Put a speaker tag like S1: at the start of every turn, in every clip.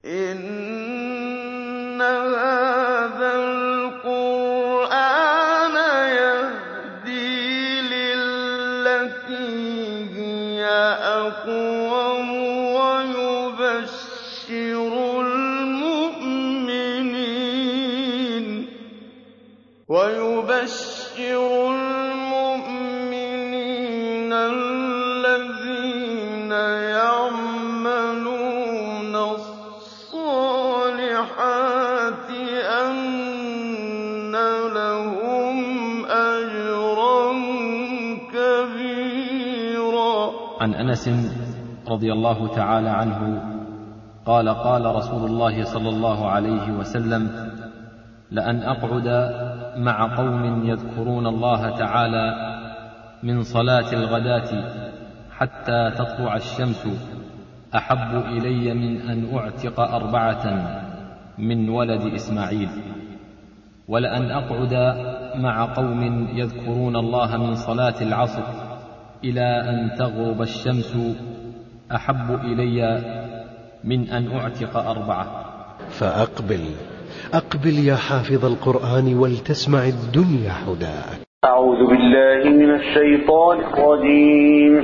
S1: إِنَّ هَٰذَا الْقُرْآنَ يَهْدِي لِلَّتِي هِيَ أَقْوَمُ وَيُبَشِّرُ الْمُؤْمِنِينَ الَّذِينَ يَعْمَلُونَ الصَّالِحَاتِ أَنَّ لَهُمْ أَجْرًا كَبِيرًا
S2: عن انس رضي الله تعالى عنه قال قال رسول الله صلى الله عليه وسلم لان اقعد مع قوم يذكرون الله تعالى من صلاه الغداه حتى تطلع الشمس احب الي من ان اعتق اربعه من ولد اسماعيل ولان اقعد مع قوم يذكرون الله من صلاه العصر الى ان تغرب الشمس احب الي من ان اعتق اربعه
S3: فأقبل أقبل يا حافظ القرآن ولتسمع الدنيا حداك
S4: أعوذ بالله من الشيطان الرجيم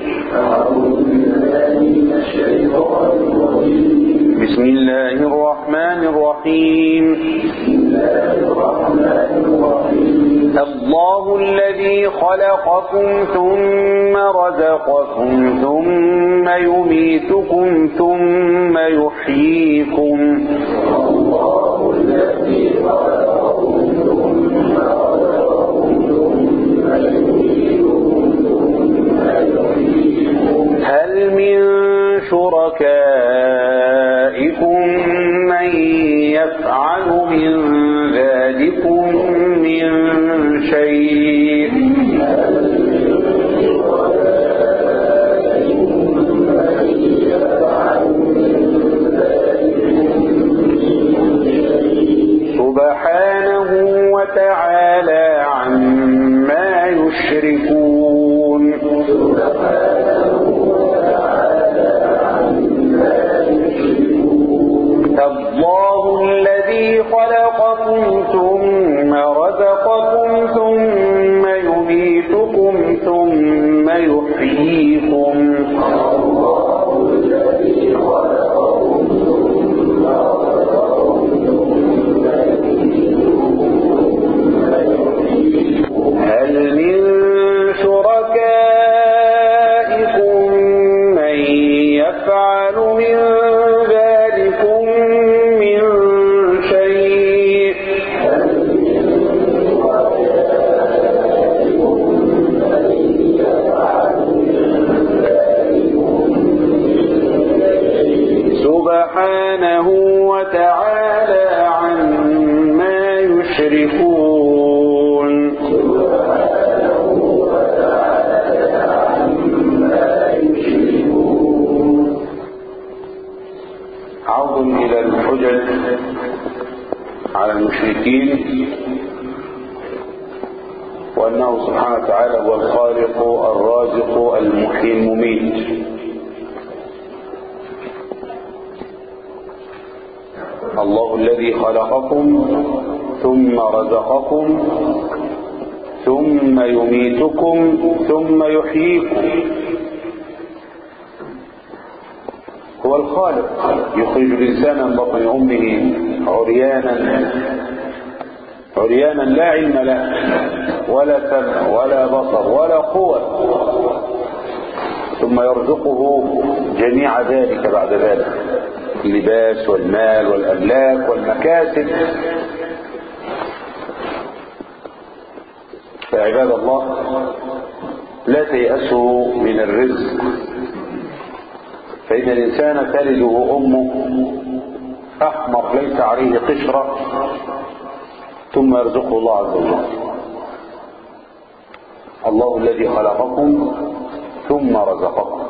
S4: بسم الله الرحمن الرحيم الله الذي خلقكم ثم رزقكم ثم يميتكم ثم يحييكم هل من شركائكم من يفعل من ذلكم من شيء سبحانه وتعالى عما يشركون الله الذي خلقكم ثم رزقكم ثم يميتكم ثم يحييكم هل من شركائكم من يفعل من ذلكم من شيء سبحانه وتعالى عما يشركون عوض إلى الحجج على المشركين وأنه سبحانه وتعالى هو الخالق الرازق المحيي المميت الله الذي خلقكم ثم رزقكم ثم يميتكم ثم يحييكم هو الخالق يخرج الإنسان من بطن أمه عريانا عريانا لا علم له ولا سمع ولا بصر ولا قوة ثم يرزقه جميع ذلك بعد ذلك اللباس والمال والأملاك والمكاسب فعباد الله لا تيأسوا من الرزق فإن الإنسان تلده أمه أحمر ليس عليه قشرة ثم يرزقه الله عز وجل الله الذي خلقكم ثم رزقكم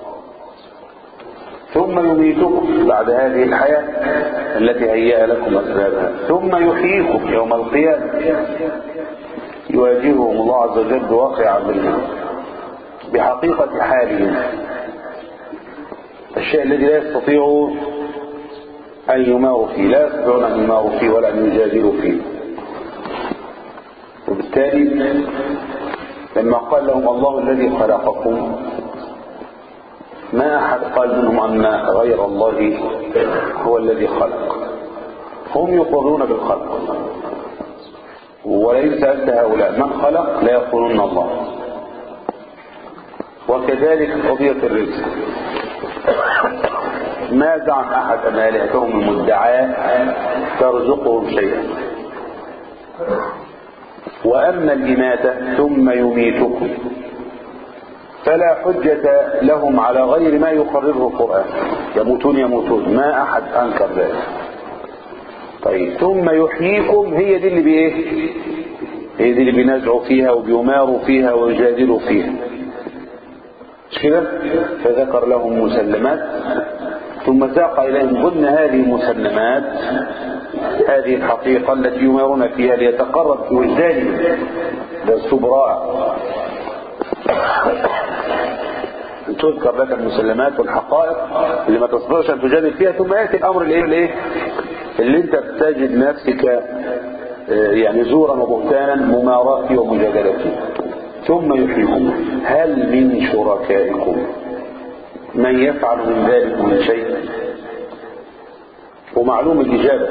S4: ثم يميتكم بعد هذه الحياة التي هيأ لكم أسبابها ثم يحييكم يوم القيامة يواجههم الله عز وجل بواقع عملهم بحقيقة حالهم الشيء الذي لا يستطيع أن يماروا فيه لا يستطيعون أن يماروا فيه ولا أن يجادلوا فيه وبالتالي لما قال لهم الله الذي خلقكم ما أحد قال منهم أن غير الله هو الذي خلق هم يقرون بالخلق ولئن سألت هؤلاء من خلق لا يقولون الله وكذلك قضية الرزق ما زعم أحد أن آلهتهم المدعاة ترزقهم شيئا وأما الإماتة ثم يميتكم فلا حجة لهم على غير ما يقرره القرآن يموتون يموتون ما أحد أنكر ذلك طيب ثم يحييكم هي دي اللي بإيه هي دي اللي بينازعوا فيها وبيماروا فيها ويجادلوا فيها مش كده فذكر لهم مسلمات ثم ساق إليهم ضمن هذه المسلمات هذه الحقيقة التي يمارون فيها ليتقرب في وجدانهم للسبراء تذكر لك المسلمات والحقائق اللي ما تصدرش أن تجادل فيها ثم يأتي الأمر الايه الايه اللي انت بتجد نفسك يعني زورا وبهتانا مماراة فيه ومجادلة فيه ثم يحييكم هل من شركائكم من يفعل من ذلك من شيء ومعلوم الإجابة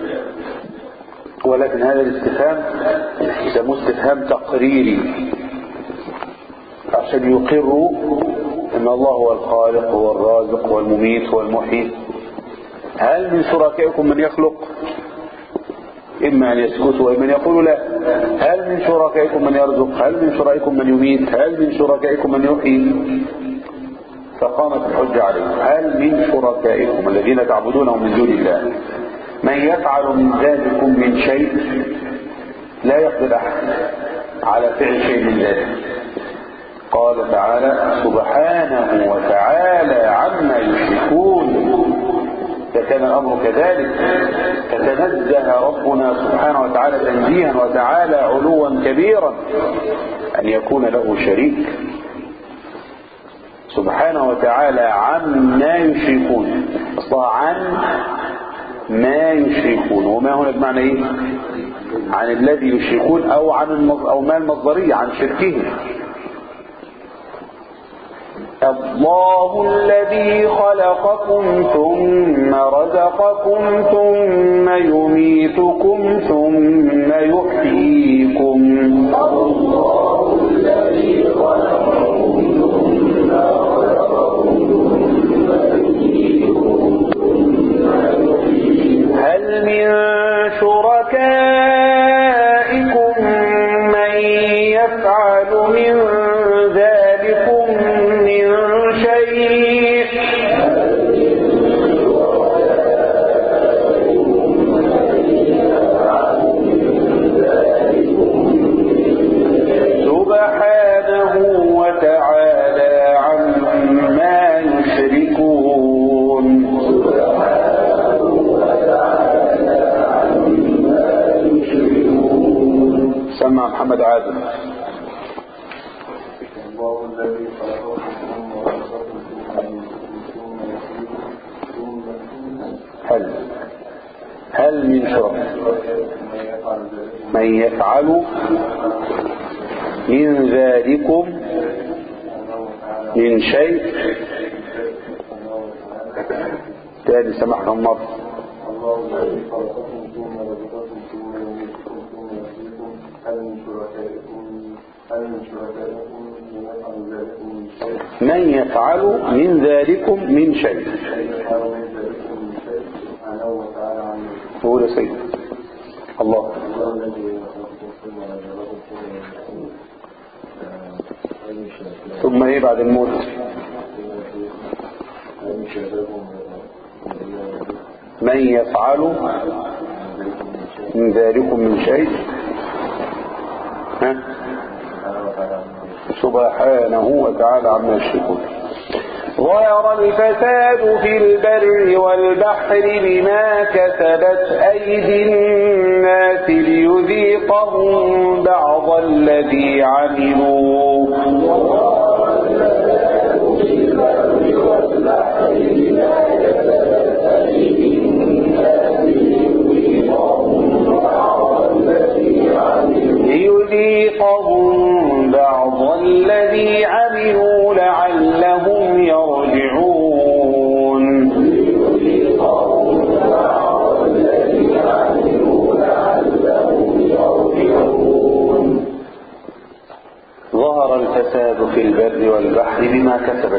S4: ولكن هذا الاستفهام يسموه استفهام تقريري عشان يقروا ان الله هو الخالق هو الرازق هو المميت هو المحيي هل من شركائكم من يخلق إما أن يسكتوا وإما أن يقولوا لا هل من شركائكم من يرزق هل من شركائكم من يميت هل من شركائكم من يحيي فقامت الحجة عليهم هل من شركائكم الذين تعبدونهم من دون الله من يفعل من ذلكم من شيء لا يقدر أحد على فعل شيء من ذلك قال تعالى سبحانه وتعالى عما يشركون فكان الأمر كذلك فتنزه ربنا سبحانه وتعالى تنزيها وتعالى علوا كبيرا أن يكون له شريك سبحانه وتعالى عما يشركون أصلها عن ما يشركون وما هنا بمعنى ايه عن الذي يشركون او عن المص... او ما المصدرية عن شركهم الله الذي خلقكم ثم رزقكم ثم يميتكم ثم يحييكم الله الذي خلقكم ثم هل من شركائكم من يفعل من ذلكم من شيء سبحانه وتعالى عما يشركون سمع محمد عادل
S1: الله الذي خلقكم ورزقكم ثم يحييكم ثم
S4: هل هل من شرك من يفعل من ذلكم من شيء تاني سمعنا مرة
S1: الله الذي خلقكم ثم رزقكم ثم يميتكم ثم يحييكم هل من شركائكم هل من شركائكم من يفعل ذلك من شيء
S4: من يفعل من ذلكم من شيء
S1: يفعل من ذلك من شيء سبحانه وتعالى عن
S4: قول يا سيد الله
S1: الله الذي خلقكم ثم رزقكم ثم يميتكم هل من شركائكم
S4: ثم ايه بعد الموت
S1: هل من شركائكم
S4: من يفعل من ذلكم من شيء ها سبحانه وتعالى عما يشركون ظهر الفساد في البر والبحر بما كسبت أيدي الناس ليذيقهم بعض الذي عملوا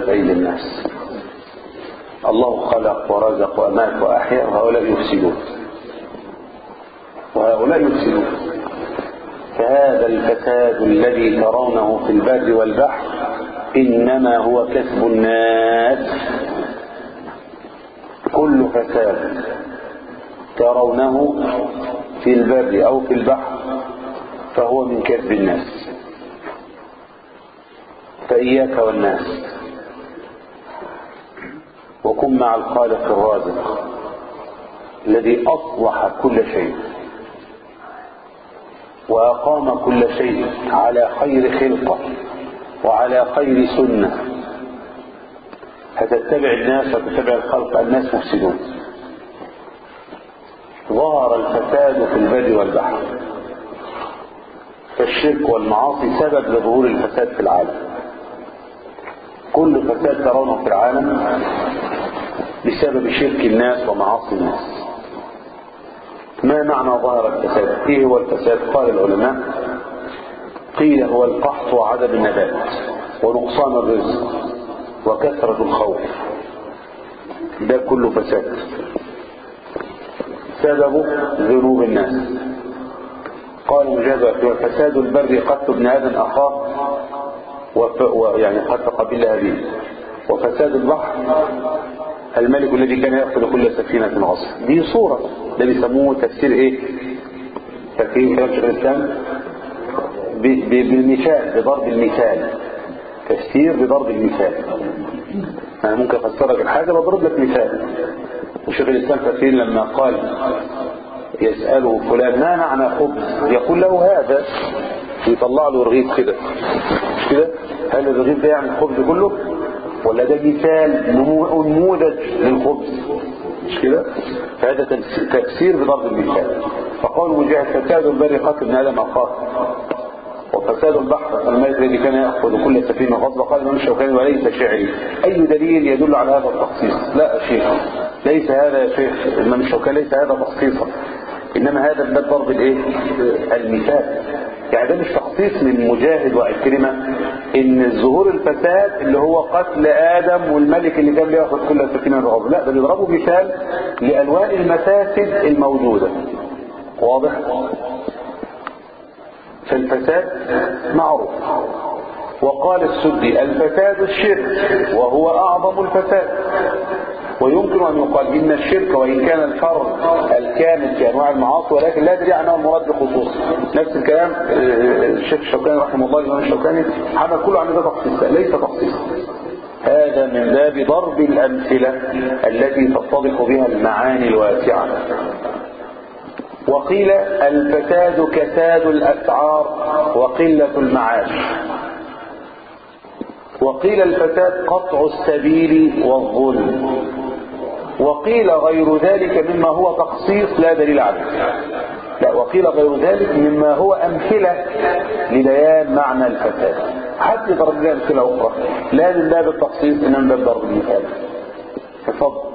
S4: كسبت أيدي الناس الله خلق ورزق وأمات وأحيا وهؤلاء يفسدون وهؤلاء يفسدون فهذا الفساد الذي ترونه في البر والبحر إنما هو كسب الناس كل فساد ترونه في البر أو في البحر فهو من كسب الناس فإياك والناس وكن مع الخالق الرازق الذي أصلح كل شيء وأقام كل شيء على خير خلقة وعلى خير سنة فتتبع الناس وتتبع الخلق الناس مفسدون ظهر الفساد في البر والبحر فالشرك والمعاصي سبب لظهور الفساد في العالم كل فساد ترونه في العالم بسبب شرك الناس ومعاصي الناس ما معنى ظهر الفساد ايه هو الفساد قال العلماء قيل هو القحط وعدم النبات ونقصان الرزق وكثرة الخوف ده كله فساد سببه ذنوب الناس قال مجاهد فساد البر قتل ابن ادم اخاه ويعني قتل قبيل ابيه وفساد البحر الملك الذي كان يأخذ كل سفينة غصب دي صورة ده بيسموه تفسير ايه تفسير كلام شيخ الاسلام بالمثال بضرب المثال تفسير بضرب المثال انا ممكن افسر لك الحاجة بضرب لك مثال وشيخ الاسلام كثير لما قال يسأله فلان ما معنى خبز يقول له هذا يطلع له رغيف كده مش كده هل الرغيف ده يعني الخبز كله ولا ده مثال نموذج للخبز مش كده فهذا تفسير بضرب المثال فقال مجاهد فساد البر قتل ابن ادم اخاه وفساد البحر الملك الذي كان ياخذ كل سفينه غصبا قال الامام الشوكاني وليس شعري اي دليل يدل على هذا التخصيص لا يا شيخ ليس هذا يا شيخ الامام الشوكاني ليس هذا تخصيصا انما هذا من ضرب الايه المثال يعني ده مش تخصيص من مجاهد وعكرمة ان ظهور الفساد اللي هو قتل ادم والملك اللي كان بياخد كل سكينة الغضب لا ده بيضربوا مثال لانواع المفاسد الموجودة واضح فالفساد معروف وقال السدي الفساد الشرك وهو اعظم الفساد ويمكن أن يقال إن الشرك وإن كان الفرد الكامل في أنواع المعاصي ولكن لا يدري عنه المراد بخصوص نفس الكلام الشيخ الشوكاني رحمه الله الإمام الشوكاني حمل كله عن ده تخصيص ليس تخصيصا هذا من باب ضرب الأمثلة التي تتضح بها المعاني الواسعة وقيل الفساد كساد الأسعار وقلة المعاش وقيل الفساد قطع السبيل والظلم وقيل غير ذلك مما هو تخصيص لا دليل عليه لا وقيل غير ذلك مما هو أمثلة لبيان معنى الفساد حتى ضرب لنا أمثلة أخرى لا من باب التخصيص إنما من باب ضرب المثال تفضل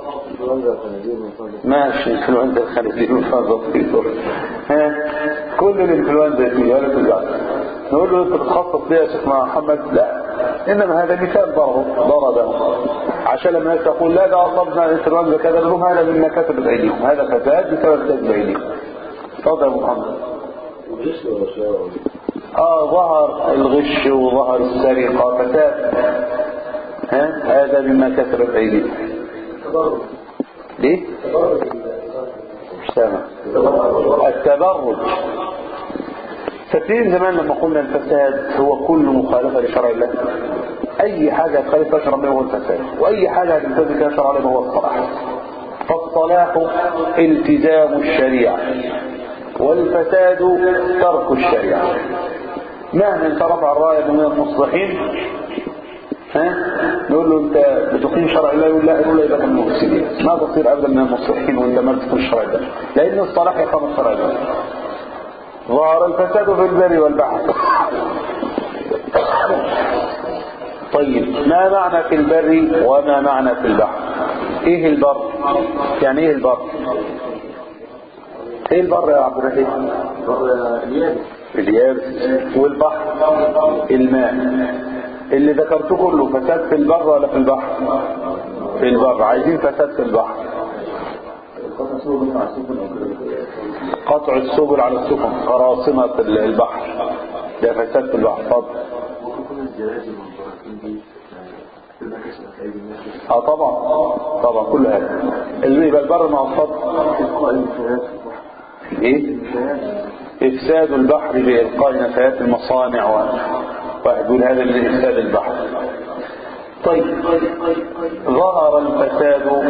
S4: ماشي انفلونزا الخليجية انفلونزا ها كل الانفلونزا دي ولا تزعل نقول له انت بتخصص ليه يا شيخ محمد لا انما هذا مثال ضربه ضربه عشان لما تقول لا ده اصبنا الانفلونزا كذا لهم هذا مما كتبت ايديهم هذا فساد بسبب كتب ايديهم تفضل يا محمد اه ظهر الغش وظهر السرقه فساد ها هذا مما كسبت ايديهم ليه مش سامع التبرج فاكرين زمان لما قلنا الفساد هو كل مخالفة لشرع الله اي حاجة تخالف شرع الله هو الفساد واي حاجة تنتبه فيها شرع الله هو الصلاح فالصلاح التزام الشريعة والفساد ترك الشريعة مهما انت رفع الراية من المصلحين ها نقول له انت بتقيم شرع الله يقول لا يقول له يبقى من المفسدين ما تصير ابدا من المصلحين وانت ما بتقيم شرع الله لان الصلاح يقام شرع الله ظهر الفساد في البر والبحر طيب ما معنى في البر وما معنى في البحر ايه البر يعني ايه البر ايه البر يا عبد الرحيم اليابس والبحر الماء اللي ذكرته كله فساد في البر ولا في البحر في البر عايزين فساد في البحر قطع السبل على السفن قراصنة البحر ده فساد في البحر اتفضل اه طبعا طبعا كل هذا اللي يبقى البر مع الفضل ايه افساد البحر بالقاء نفايات المصانع و... واحد يقول هذا من افساد البحر طيب ظهر الفساد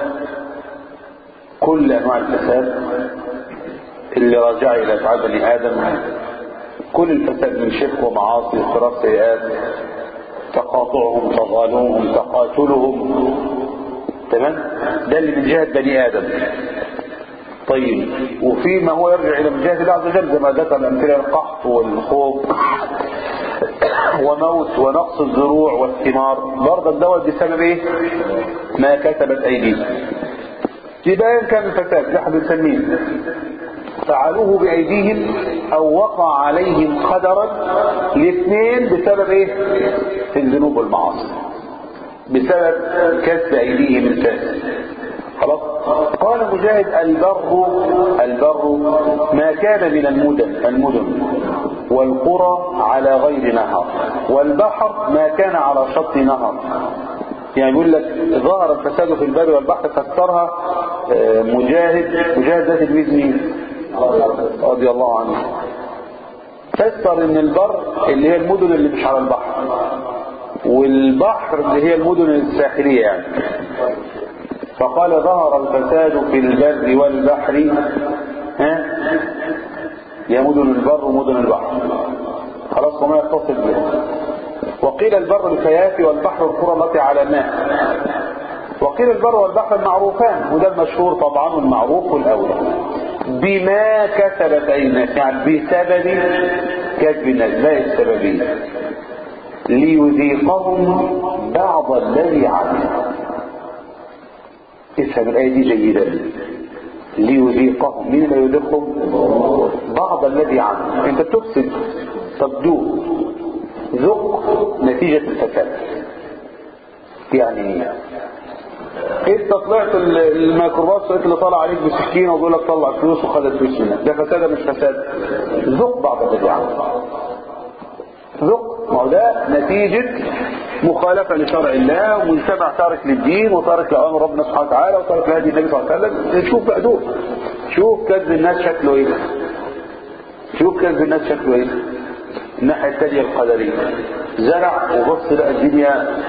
S4: كل انواع الفساد اللي راجع الى افعال بني ادم كل الفساد من شرك ومعاصي واختراق سيئات تقاطعهم تغالوهم تقاتلهم تمام ده اللي من جهه بني ادم طيب وفي ما هو يرجع الى من جهه الله عز وجل زي ما ذكر الامثله القحط والخوف وموت ونقص الزروع والثمار برضه الدواء بسبب ايه ما كسبت ايديهم يبقى كان الفساد نحن بنسميه فعلوه بأيديهم أو وقع عليهم قدرا الاثنين بسبب إيه؟ الذنوب والمعاصي بسبب كسب أيديهم الفاسد خلاص قال مجاهد البر البر ما كان من المدن المدن والقرى على غير نهر والبحر ما كان على شط نهر يعني يقول لك ظهر الفساد في البر والبحر فسرها مجاهد مجاهد ذات تلميذ مين رضي الله عنه فسر ان البر اللي هي المدن اللي مش على البحر والبحر اللي هي المدن الساحلية يعني فقال ظهر الفساد في البر والبحر ها يا مدن البر ومدن البحر خلاص وما يتصل بها وقيل البر الكيافي والبحر القرى التي على الماء وقيل البر والبحر المعروفان وده المشهور طبعا والمعروف والاولى بما كسبت اي الناس يعني بسبب كسب الناس لا السببيه ليذيقهم بعض الذي عملوا افهم الايه دي جيدا ليذيقهم مين اللي يذيقهم بعض الذي عملوا انت بتفسد طب دوق ذق نتيجه الفساد يعني انت طلعت الميكروباص اللي طالع عليك بسكينه وبيقول لك طلع فلوس وخد الفلوس منك ده فساد مش فساد ذق بعض الذي عمل ذق ما هو ده نتيجة مخالفة لشرع الله ومجتمع تارك للدين وتارك لأمر ربنا سبحانه وتعالى وتارك لهدي النبي صلى الله عليه وسلم شوف بقى دول شوف كذب الناس شكله ايه شوف كذب الناس شكله ايه الناحية الثانية القدرية زرع وبص لقى الدنيا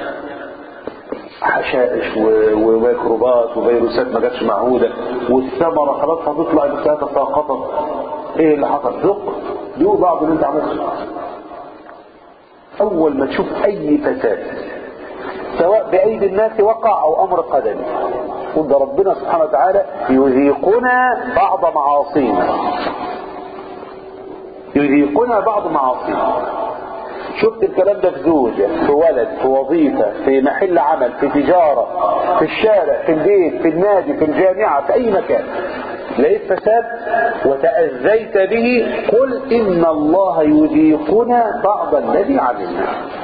S4: حشائش وميكروبات وفيروسات ما جاتش معهودة والثمرة خلاص هتطلع بس تساقطت ايه اللي حصل ذوق ذوق بعض اللي انت عملته اول ما تشوف اي فساد سواء بايدي الناس وقع او امر قدري قل ربنا سبحانه وتعالى يذيقنا بعض معاصينا يذيقنا بعض معاصينا شفت الكلام ده في زوجة في ولد في وظيفة في محل عمل في تجارة في الشارع في البيت في النادي في الجامعة في أي مكان لقيت فساد وتأذيت به قل إن الله يذيقنا بعض الذي عملنا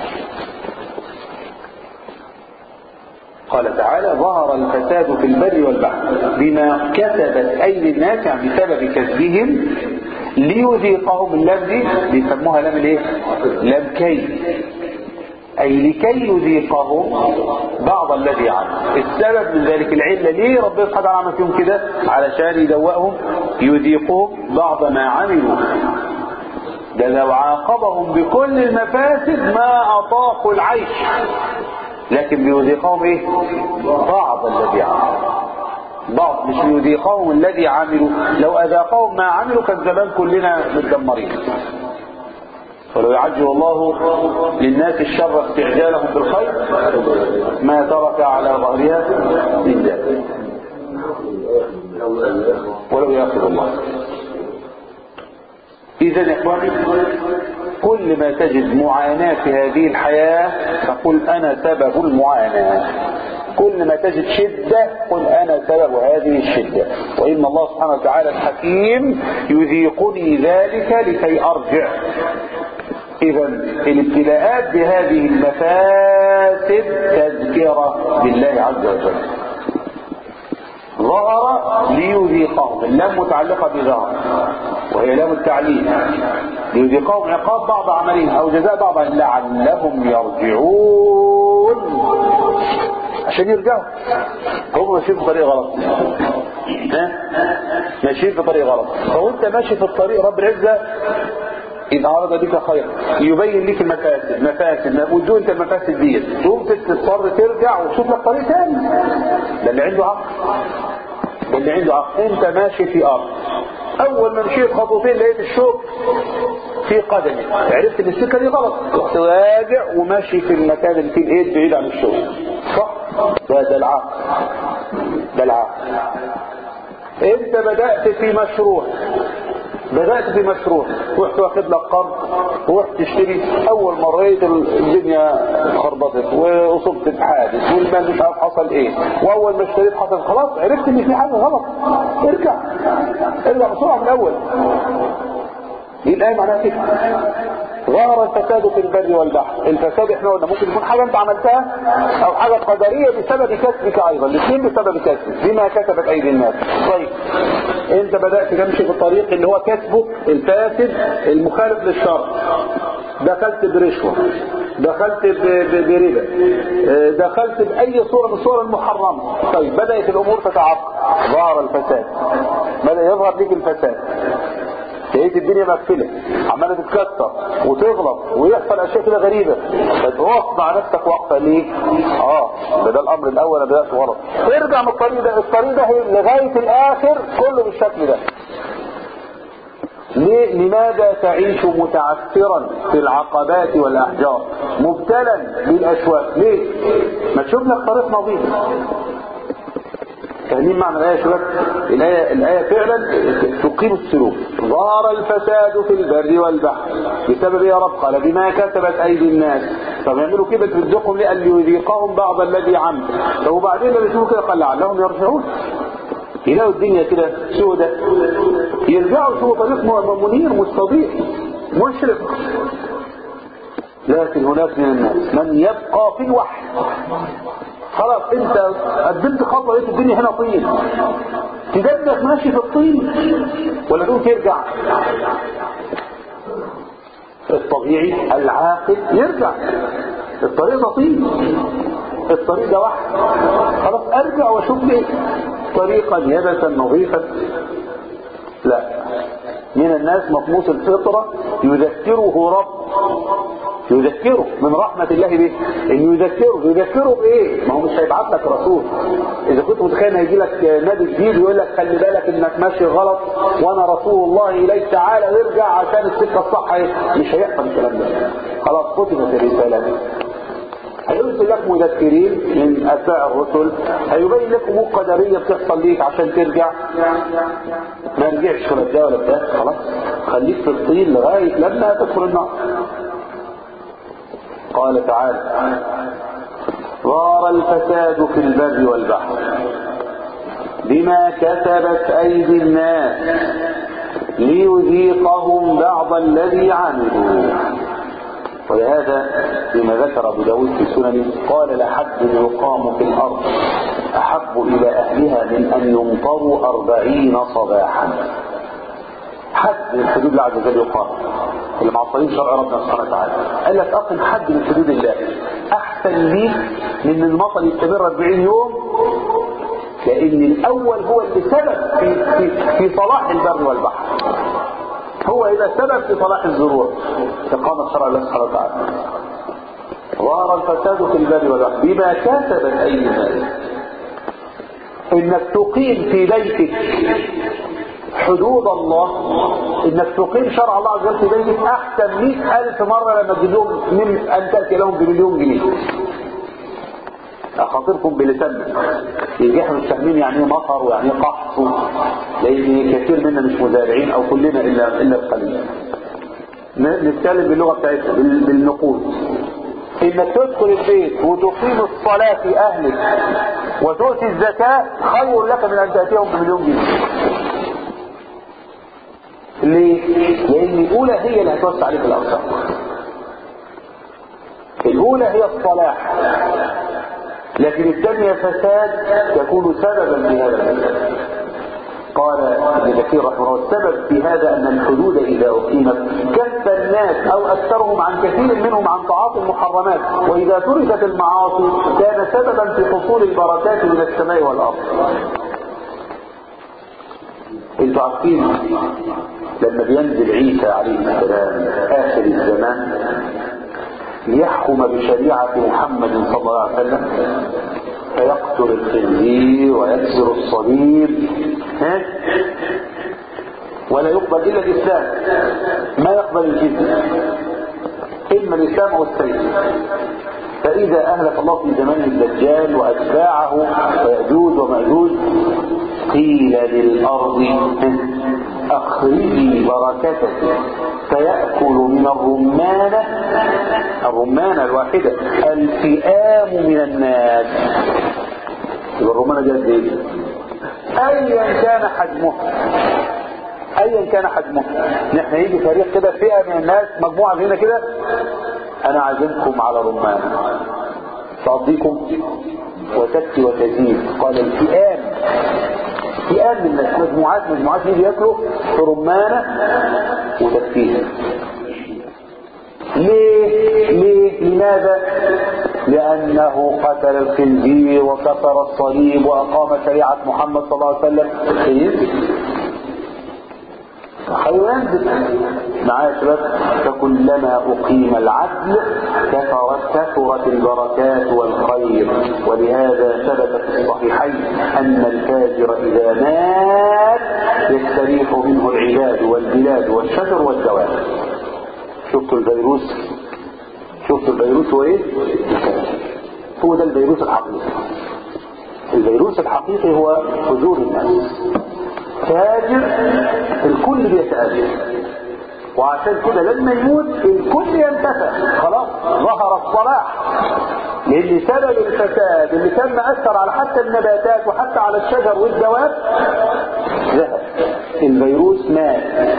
S4: قال تعالى ظهر الفساد في البر والبحر بما كسبت أيدي الناس يعني بسبب كسبهم ليذيقهم اللام دي بيسموها لام الايه لام كي اي لكي يذيقهم بعض الذي عمل السبب من ذلك العله ليه ربنا سبحانه وتعالى عمل فيهم كده علشان يدوقهم يذيقهم بعض ما عملوا ده لو عاقبهم بكل المفاسد ما اطاقوا العيش لكن بيذيقهم ايه بعض الذي عمل بعض مش يذيقهم الذي عملوا لو أذاقهم ما عملوا كان زمان كلنا متدمرين ولو يعجل الله للناس الشر استعجالهم بالخير ما ترك على ظهرها من ذلك ولو ياخذ الله إذا يا إخواني كل ما تجد معاناة في هذه الحياة فقل أنا سبب المعاناة كل ما تجد شدة قل أنا سبب هذه الشدة وإن الله سبحانه وتعالى الحكيم يذيقني ذلك لكي أرجع إذا الابتلاءات بهذه المفاسد تذكرة بالله عز وجل ظهر ليذيقهم اللام متعلقة بظهر وهي لام التعليم ليذيقهم عقاب بعض عملهم أو جزاء بعض لعلهم يرجعون عشان يرجعوا هم ماشيين في طريق غلط ها ماشيين في طريق غلط فهو انت ماشي في الطريق رب العزة إن أراد بك خير يبين لك المفاسد مفاسد وتدون انت المفاسد دي تقوم تضطر ترجع وتشوف لك طريق ثاني ده اللي عنده عقل ده اللي عنده عقل انت ماشي في أرض أول ما مشيت خطوتين لقيت الشوك في قدمي عرفت ان السكه دي غلط رحت راجع وماشي في المكان اللي فيه الايد بعيد عن الشوك صح ده ده العقل ده العقل انت بدأت في مشروع بدأت في مشروع رحت واخد لك قرض ورحت تشتري اول ما رأيت الدنيا خربطت واصبت بحادث والمال مش عارف حصل ايه واول ما اشتريت حصل خلاص عرفت ان في حاجه غلط ارجع ارجع بسرعه من الاول دي الآية معناها كده ظهر الفساد في البر والبحر الفساد احنا قلنا ممكن يكون حاجة انت عملتها او حاجة قدرية بسبب كسبك ايضا الاثنين بسبب كسبك بما كسبت ايدي الناس طيب انت بدأت تمشي في الطريق اللي هو كسبه الفاسد المخالف للشرع دخلت برشوة دخلت بربا دخلت بأي صورة من الصور المحرمة طيب بدأت الأمور تتعقد ظهر الفساد بدأ يظهر لك الفساد لقيت الدنيا مقفلة عمالة تتكسر وتغلط ويحصل اشياء كده غريبة فتقف مع نفسك واقفة ليه اه ده, ده الامر الاول انا بدأت غلط ارجع من الطريق ده الطريق ده لغاية الاخر كله بالشكل ده ليه لماذا تعيش متعثرا في العقبات والاحجار مبتلا بالاشواك ليه ما تشوف لك طريق نظيف فاهمين معنى الآية شباب الآية, الآية فعلا تقيم السلوك ظهر الفساد في البر والبحر بسبب يا رب قال بما كسبت أيدي الناس طب يعملوا كده ترزقهم لأن يذيقهم بعض الذي عمل طب وبعدين لما يشوفوا كده قال لعلهم يرجعون يلاقوا الدنيا كده سودة يرجعوا يشوفوا طريق منير مستضيء مشرق لكن هناك من الناس من يبقى في الوحي خلاص انت قدمت خطوه لقيت الدنيا هنا طين تدبك ماشي في الطين ولا تقول ترجع الطبيعي العاقل يرجع الطريق ده طين الطريق ده واحد خلاص ارجع واشوف لي طريقا يبسا نظيفا لا من الناس مطموس الفطرة يذكره رب يذكره من رحمة الله به ان يذكره يذكره بايه ما هو مش هيبعت لك رسول اذا كنت متخيل هيجي لك نبي جديد يقول لك خلي بالك انك ماشي غلط وانا رسول الله اليك تعالى وارجع عشان السكه الصح مش هيحصل الكلام ده خلاص ختمت الرساله هيرسل لك مذكرين من اتباع الرسل هيبين لك امور قدريه بتحصل ليك عشان ترجع ما رجعش ولا ده ولا ده خلاص خليك في الطين لغايه لما تدخل النار قال تعالى ظهر الفساد في البر والبحر بما كسبت ايدي الناس ليذيقهم بعض الذي عملوا ولهذا فيما ذكر ابو داود في سننه قال لحد يقام في الارض احب الى اهلها من ان يمطروا اربعين صباحا حد من حدود الله عز وجل يقام اللي معطلين شرع ربنا سبحانه وتعالى قال لك اقم حد من حدود الله احسن ليك من المطر يستمر 40 يوم لان الاول هو اللي سبب في, في, في صلاح البر والبحر هو إذا سبب في صلاح الزروع إقامة شرع الله سبحانه وتعالى ظهر الفساد في البر والبحر بما كسبت أيدي الناس إنك تقيم في بيتك حدود الله انك تقيم شرع الله عز وجل في بيتك احسن مئة الف مرة لما تجيب لهم من ان تأتي لهم بمليون جنيه اخاطركم بلساننا يجي احنا مش فاهمين يعني ايه مطر ويعني ايه قحط لان كثير منا مش مزارعين او كلنا الا الا القليل نتكلم باللغه بتاعتنا بالنقود انك تدخل البيت وتقيم الصلاه في اهلك وتؤتي الزكاه خير لك من ان تاتيهم بمليون جنيه ليه؟ لان الاولى هي اللي هتوسع عليك الارزاق الأولى هي الصلاح لكن الثانية فساد تكون سببا في هذا الفساد قال ابن كثير رحمه الله السبب في هذا أن الحدود إذا أقيمت كف الناس أو أكثرهم عن كثير منهم عن تعاطي المحرمات وإذا تركت المعاصي كان سببا في حصول البركات من السماء والأرض انتوا عارفين لما بينزل عيسى عليه السلام آخر الزمان ليحكم بشريعة محمد صلى الله عليه وسلم فيقتل الخنزير ويكسر الصليب ها ولا يقبل الا الاسلام ما يقبل الجزيه اما الاسلام او السيف فاذا اهلك الله في زمان الدجال واتباعه وياجوج وماجوج قيل للارض اخرجي بركتك فيأكل من الرمانة الرمانة الواحدة الفئام من الناس يبقى الرمانة جاءت ايه ايا كان حجمها ايا كان حجمها نحن يجي فريق كده فئة من الناس مجموعة هنا كده انا عازمكم على رمانة تقضيكم وتكفي وتزيد قال الفئام فئام من الناس مجموعات مجموعات يجي ياكلوا في رمانة وتكفيها ليه ليه لماذا لأنه قتل الخنزير وكسر الصليب وأقام شريعة محمد صلى الله عليه وسلم هينزل معايا يا شباب فكلما أقيم العدل كثرت كثرت البركات والخير ولهذا ثبت في الصحيحين أن الفاجر إذا مات يستريح منه العباد والبلاد والشجر والدواب شفتوا الفيروس شفتوا الفيروس هو ايه هو ده الفيروس الحقيقي الفيروس الحقيقي هو فجور الناس فاجر الكل بيتأذى وعشان كده لما يموت الكل ينتفع خلاص ظهر الصلاح لان سبب الفساد اللي كان مأثر على حتى النباتات وحتى على الشجر والدواب ذهب الفيروس مات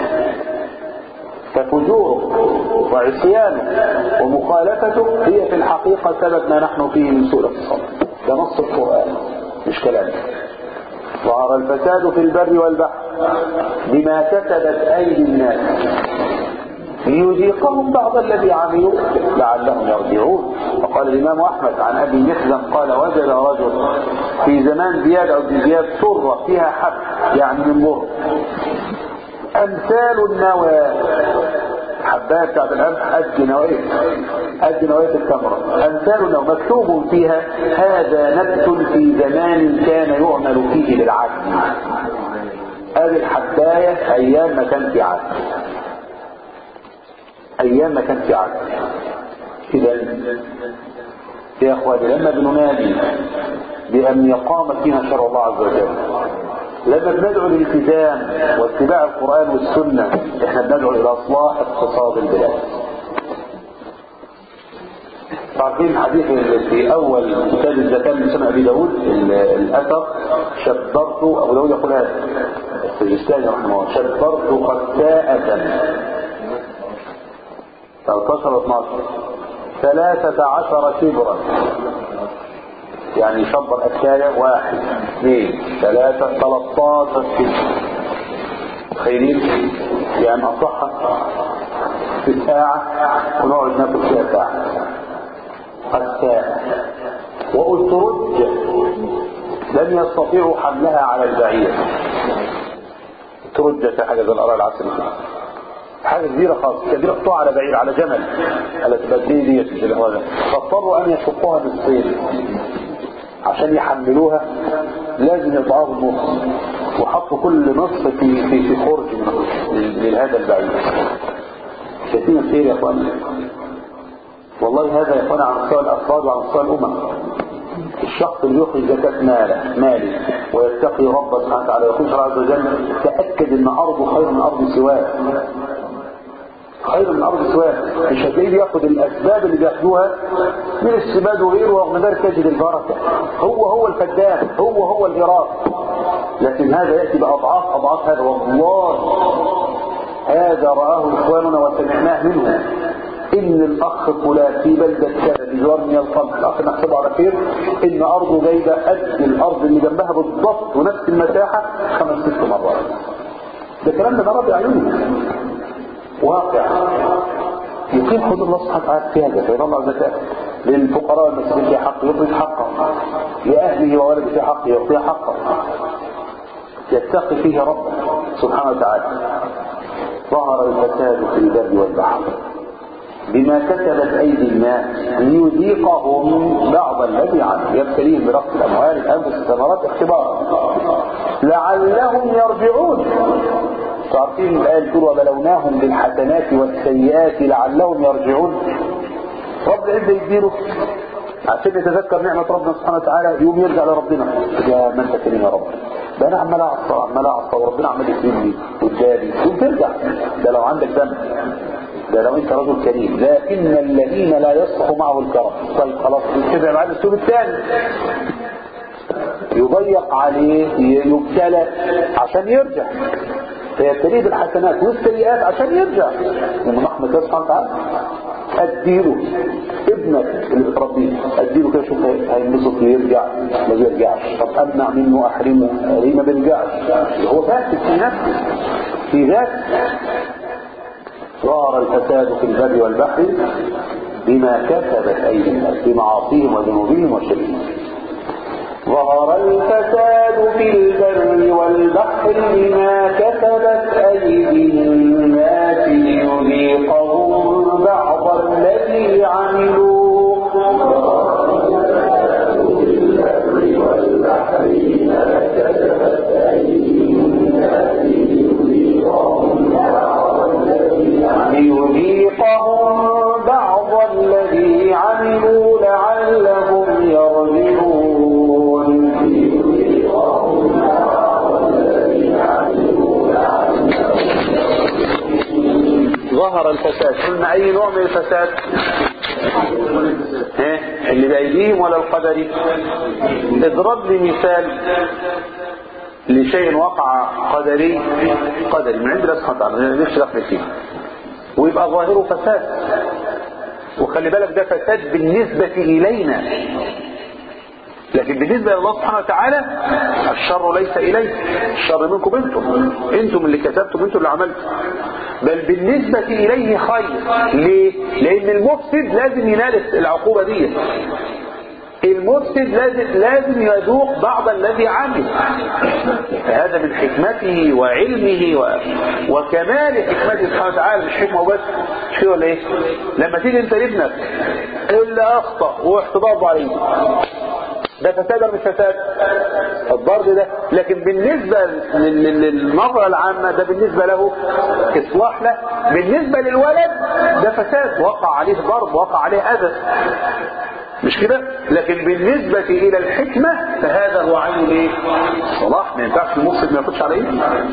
S4: ففجوره وعصيانه ومخالفته هي في الحقيقة سبب ما نحن فيه من سوء الاقتصاد ده نص القرآن مش كلام ظهر الفساد في البر والبحر بما كسبت أيدي الناس ليذيقهم بعض الذي عملوا لعلهم يرجعون وقال الإمام أحمد عن أبي محزن قال وجد رجل في زمان زياد أو زياد سرة فيها حب يعني من مر أمثال النوى حباية بتاعت القمح قد نوايا قد نوايا التمرة أمثال النوى مكتوب فيها هذا نبت في زمان كان يعمل فيه للعدل هذه الحباية أيام ما كان في عدل أيام ما كان في عدل إذا يا أخواني لما بننادي بأن يقام فينا شر الله عز وجل لما بندعو للالتزام واتباع القرآن والسنة احنا بندعو الى اصلاح اقتصاد البلاد عارفين الحديث اللي في اول كتاب الزكاة من سنة ابي داود الاثر شبرت ابو داود يقول هذا السجستاني رحمه الله شبرت قساءة 13 12 ثلاثة عشر شبرا يعني شبر أكاية واحد اثنين ثلاثة ثلاثة كده تخيلين يعني أصحها في ساعة ونقعد ناكل فيها ساعة الساعة وأسرج لم يستطيعوا حملها على البعير ترج في حاجة زي القرار العسل حاجة كبيرة خالص كبيرة قطوع على بعير على جمل على تبدي دي في الهواء فاضطروا أن يشقوها بالصيد عشان يحملوها لازم يقطعوها بالنص وحطوا كل نص في في في خرج لهذا البعيد شايفين الخير يا اخوان والله هذا يكون عن مستوى الافراد وعن مستوى الامم الشخص اللي يخرج زكاة ماله مالي ويتقي رب سبحانه وتعالى ويكون شرع عز وجل تأكد ان ارضه خير من ارض سواه خير من ارض سواه مش هتلاقيه بياخد الاسباب اللي بياخدوها من السماد وغيره ورغم ذلك تجد البركه هو هو الفدان هو هو الإراق لكن هذا ياتي باضعاف اضعاف هذا والله هذا رآه اخواننا وسمعناه منه ان الاخ فلان في بلدة كذا بجوار من القمح الاخ نحسبه على خير ان ارضه جايبه قد الارض اللي جنبها بالضبط ونفس المساحة خمس ست مرات ده كلام ده رب عيونه واقع يقيم حدود الله سبحانه وتعالى في هذا فيطلع الزكاة للفقراء المسلمين في حق يخرج حقه لأهله وولده في حقه يعطيه حقه يتقي فيه ربه سبحانه وتعالى ظهر الفساد في البر والبحر بما كسبت أيدي الناس ليذيقهم بعض الذي عنه يبتليهم برفض الأموال الأنفس الثمرات اختبارا لعلهم يرجعون تعرفين الآية تقول وبلوناهم بالحسنات والسيئات لعلهم يرجعون رب العزة يديله عشان يتذكر نعمة ربنا سبحانه وتعالى يوم يرجع لربنا يا من انت كريم يا رب ده انا عمال اعصى عمال اعصى وربنا عمال يكرمني قدامي يوم ترجع ده لو عندك ذنب ده لو انت رجل كريم لكن الذين لا يصلح معه الكرم طيب خلاص يتبع بعد السوق الثاني يضيق عليه يبتلى عشان يرجع فيبتليه بالحسنات والسيئات عشان يرجع من رحمة الله سبحانه وتعالى اديله ابنك اللي بتربيه اديله كده شوف هينبسط يرجع ما بيرجعش طب امنع منه احرمه ليه ما بيرجعش هو فاسد في نفسه في ذاته ظهر الفساد في البر والبحر بما كسبت ايدي الناس بمعاصيهم وذنوبهم وشركهم ظهر الفساد في البر والبحر بما كسبت أيدي الناس ليذيقهم بعض الذي عملوا ليذيقهم بعض الذي عملوا لعلهم يرجعون ظهر الفساد قلنا اي نوع من الفساد ها اللي بايديهم ولا القدري اضرب لي مثال لشيء وقع قدري قدري من عند الله سبحانه وتعالى مش دخل فيه ويبقى ظاهره فساد وخلي بالك ده فساد بالنسبة إلينا لكن بالنسبة لله سبحانه وتعالى الشر ليس إليه الشر منكم انتم انتم اللي كتبتم انتم اللي عملتم بل بالنسبة إليه خير ليه؟ لأن المفسد لازم ينال العقوبة دي المفسد لازم لازم يذوق بعض الذي عمل هذا من حكمته وعلمه و... وكمال حكمته سبحانه وتعالى مش حكمه بس مش كده ولا ايه لما تيجي انت لابنك اللي اخطا واحتضاب عليه ده فساد ولا مش فساد الضرب ده لكن بالنسبة لل- لل- للنظرة العامة ده بالنسبة له إصلاح له بالنسبة للولد ده فساد وقع عليه ضرب وقع عليه أذى مش كده لكن بالنسبة إلى الحكمة فهذا هو عين الايه صلاح ما ينفعش المفسد ما ياخدش على ايديه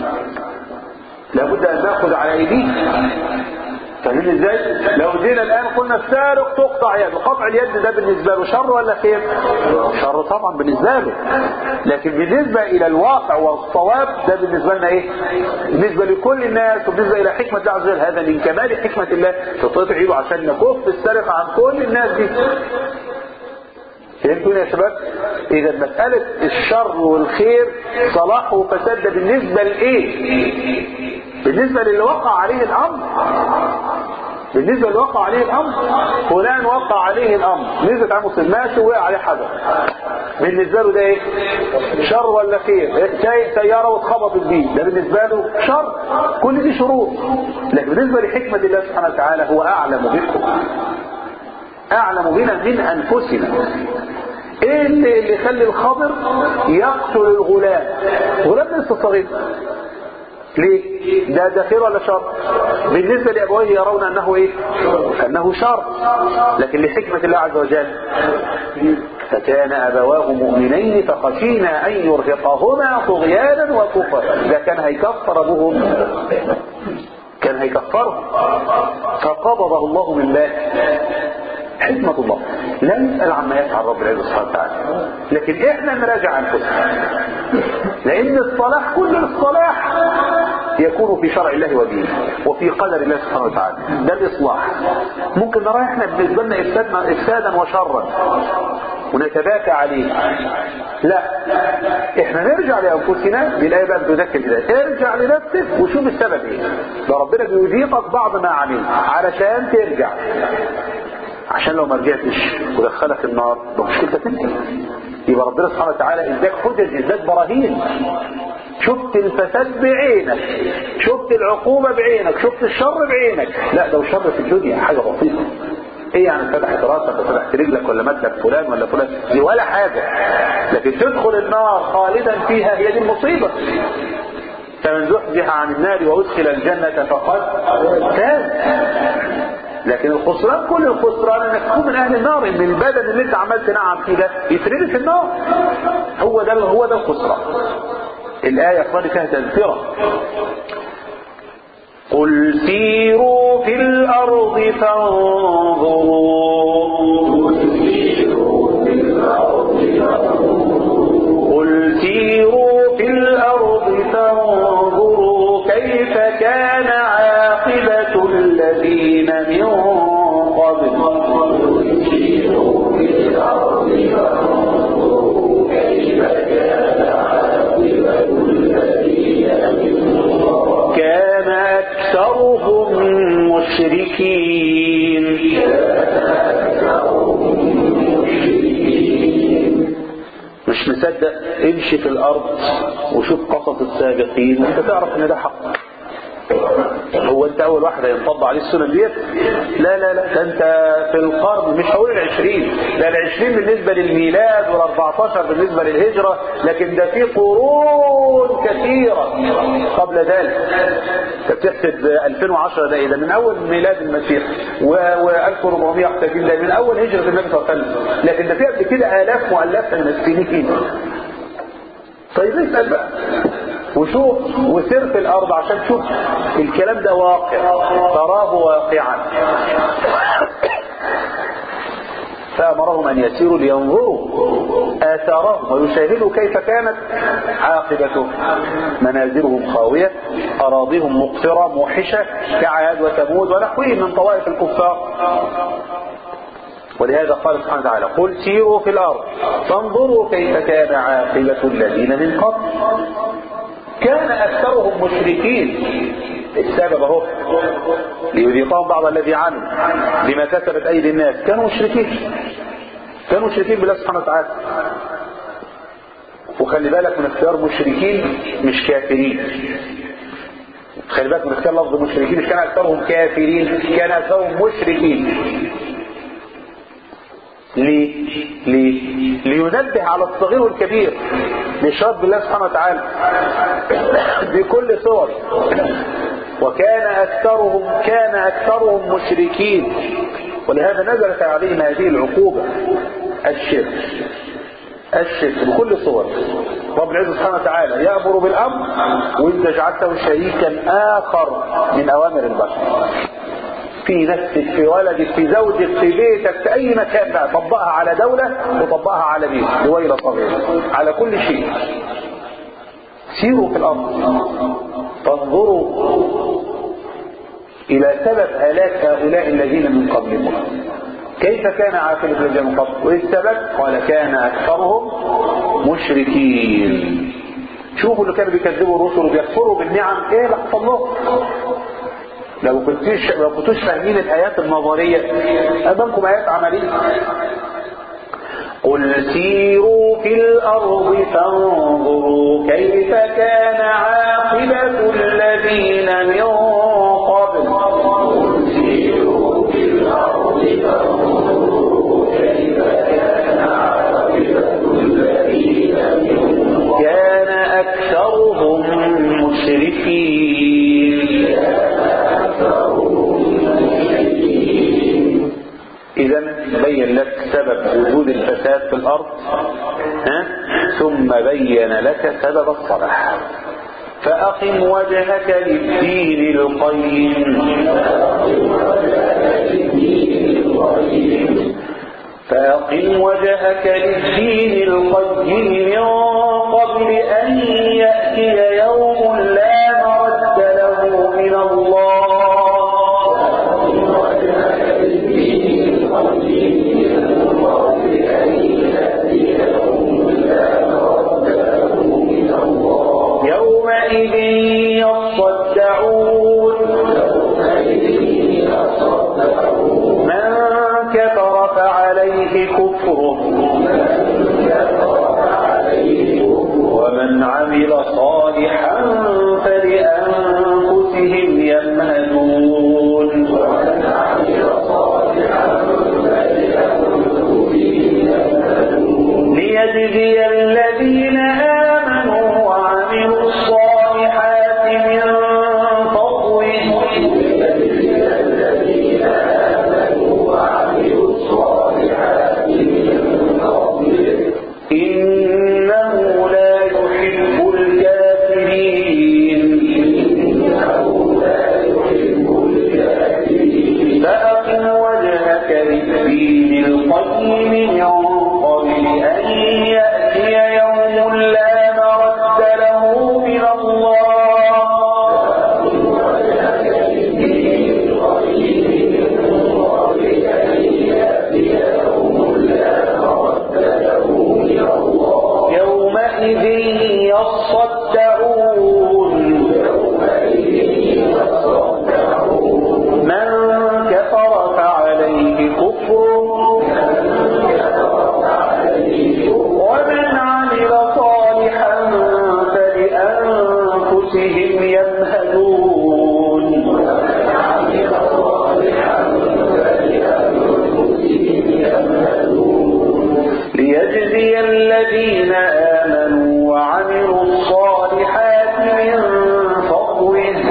S4: لابد ان ناخذ على ايديه فاهمين ازاي لو جينا الان قلنا السارق تقطع يده قطع اليد ده بالنسبه له شر ولا خير شر طبعا بالنسبه له لكن بالنسبه الى الواقع والصواب ده بالنسبه لنا ايه بالنسبه لكل الناس وبالنسبه الى حكمه الله عز وجل هذا من كمال حكمه الله تقطع ايده عشان نكف السرقه عن كل الناس دي فهمتوني يا شباب اذا مسألة الشر والخير صلاح وفساد ده بالنسبة لايه بالنسبة للي وقع عليه الامر بالنسبة اللي وقع عليه الامر فلان وقع عليه الامر نزلت على مسلم ماشي وقع عليه حدث بالنسبة له ده ايه شر ولا خير سايق سيارة واتخبطت بيه ده بالنسبة له شر كل دي شروط لكن بالنسبة لحكمة الله سبحانه وتعالى هو اعلم بكم اعلم بنا من انفسنا ايه اللي اللي يخلي الخضر يقتل الغلام غلام لسه صغير ليه ده ده خير ولا شر بالنسبه لابويه يرون انه ايه انه شر لكن لحكمه الله عز وجل فكان ابواه مؤمنين فخشينا ان يرهقهما طغيانا وكفرا اذا كان هيكفر ابوهم كان هيكفرهم فقبضه الله من باك حكمة الله لا نسأل عما يفعل رب العزة سبحانه وتعالى لكن احنا نراجع انفسنا لان الصلاح كل الصلاح يكون في شرع الله ودينه وفي قدر الله سبحانه وتعالى ده الإصلاح ممكن نرى احنا بالنسبة لنا إفسادا, إفسادا وشرا ونتباكى عليه لا احنا نرجع لأنفسنا بالآية بقى بتذكر كده ارجع لنفسك وشوف السبب ايه ده ربنا بيذيقك بعض ما عملت علشان ترجع عشان لو ما رجعتش ودخلك النار ده مشكلتك انت يبقى ربنا سبحانه وتعالى اداك حجج اداك براهين شفت الفساد بعينك شفت العقوبة بعينك شفت الشر بعينك لا ده الشر في الدنيا حاجة بسيطة ايه يعني فتحت راسك وفتحت رجلك ولا مدلك فلان ولا فلان دي ولا حاجة لكن تدخل النار خالدا فيها هي دي المصيبة فمن زحزح عن النار وادخل الجنة فقد فاز لكن الخسران كل الخسران انك تكون من اهل النار ان البدن اللي انت عمال تنعم فيه ده يترمي في النار هو ده هو ده الخسران الايه اخواني فيها تذكره قل سيروا في الارض فانظروا قل سيروا في الارض فانظروا كيف كان عاقبه الذين من قبل كان أكثرهم مشركين مش مصدق امشي في الأرض وشوف قصص السابقين وانت تعرف ان ده حق هو انت اول واحد هينطبق عليه السنن ديت لا لا لا ده انت في القرن مش هقول العشرين ده العشرين بالنسبة للميلاد والاربعتاشر بالنسبة للهجرة لكن ده في قرون كثيرة قبل ذلك انت بتحسب 2010 ده ايه ده من اول ميلاد المسيح و1431 ده من اول هجرة النبي صلى الله عليه وسلم لكن ده في قبل كده الاف مؤلفة من السنين طيب اسال بقى وشوف وسر في الارض عشان تشوف الكلام ده واقع تراه واقعا فامرهم ان يسيروا لينظروا اثارهم ويشاهدوا كيف كانت عاقبته منازلهم خاويه اراضيهم مقفره موحشه كعاد وثمود ونحوهم من طوائف الكفار ولهذا قال سبحانه وتعالى قل سيروا في الارض فانظروا كيف كان عاقبه الذين من قبل كان أكثرهم مشركين السبب اهو ليذيقهم بعض الذي عمل بما كسبت أيدي الناس كانوا مشركين كانوا مشركين بالله سبحانه وتعالى وخلي بالك من اختيار مشركين مش كافرين خلي بالك من اختيار لفظ مشركين مش كان أكثرهم كافرين كان أكثرهم مشركين ليه؟ ليه؟ لينبه على الصغير والكبير لإشراك بالله سبحانه وتعالى بكل صور وكان أكثرهم كان أكثرهم مشركين ولهذا نزلت عليهم هذه العقوبة الشرك الشرك بكل صور رب العزة سبحانه وتعالى يأمر بالأمر وإنت جعلته شريكا آخر من أوامر البشر في نفسك في ولدك في زوجك في بيتك في اي مكان بقى طبقها على دولة وطبقها على بيت دويلة صغيرة على كل شيء سيروا في الارض فانظروا الى سبب هلاك هؤلاء الذين من قبلكم كيف كان عاقبة الذين من قبل وايه السبب قال كان اكثرهم مشركين شوفوا اللي كانوا بيكذبوا الرسل وبيكفروا بالنعم ايه اللي حصل لهم لو كنتوش لو كنتوش فاهمين الايات النظريه امامكم ايات عمليه قل سيروا في الارض فانظروا كيف كان عاقبه الذين من قبل قل سيروا في الارض فانظروا كيف كان عاقبه الذين من قبل كان اكثرهم مشركين إذا بين لك سبب وجود الفساد في الأرض ها؟ ثم بين لك سبب الصلاح فأقم وجهك للدين القيم فأقم وجهك للدين القيم من قبل أن يأتي يوم لا مرد كفره ومن عمل صالحا فلأنفسهم يمهدون ليجزي الذين آمنوا وعملوا الصالحات من فضله إنه لا يحب الكافرين فأقم وجهك للدين القيم من قبل أن يأتي يوم لا مرد له من الله يومئذ يصدعون من كفر فعليه كفره ومن عمل صالحا فلأنفسهم يمهدون ليجزي الذين آمنوا وعملوا الصالحات من فضله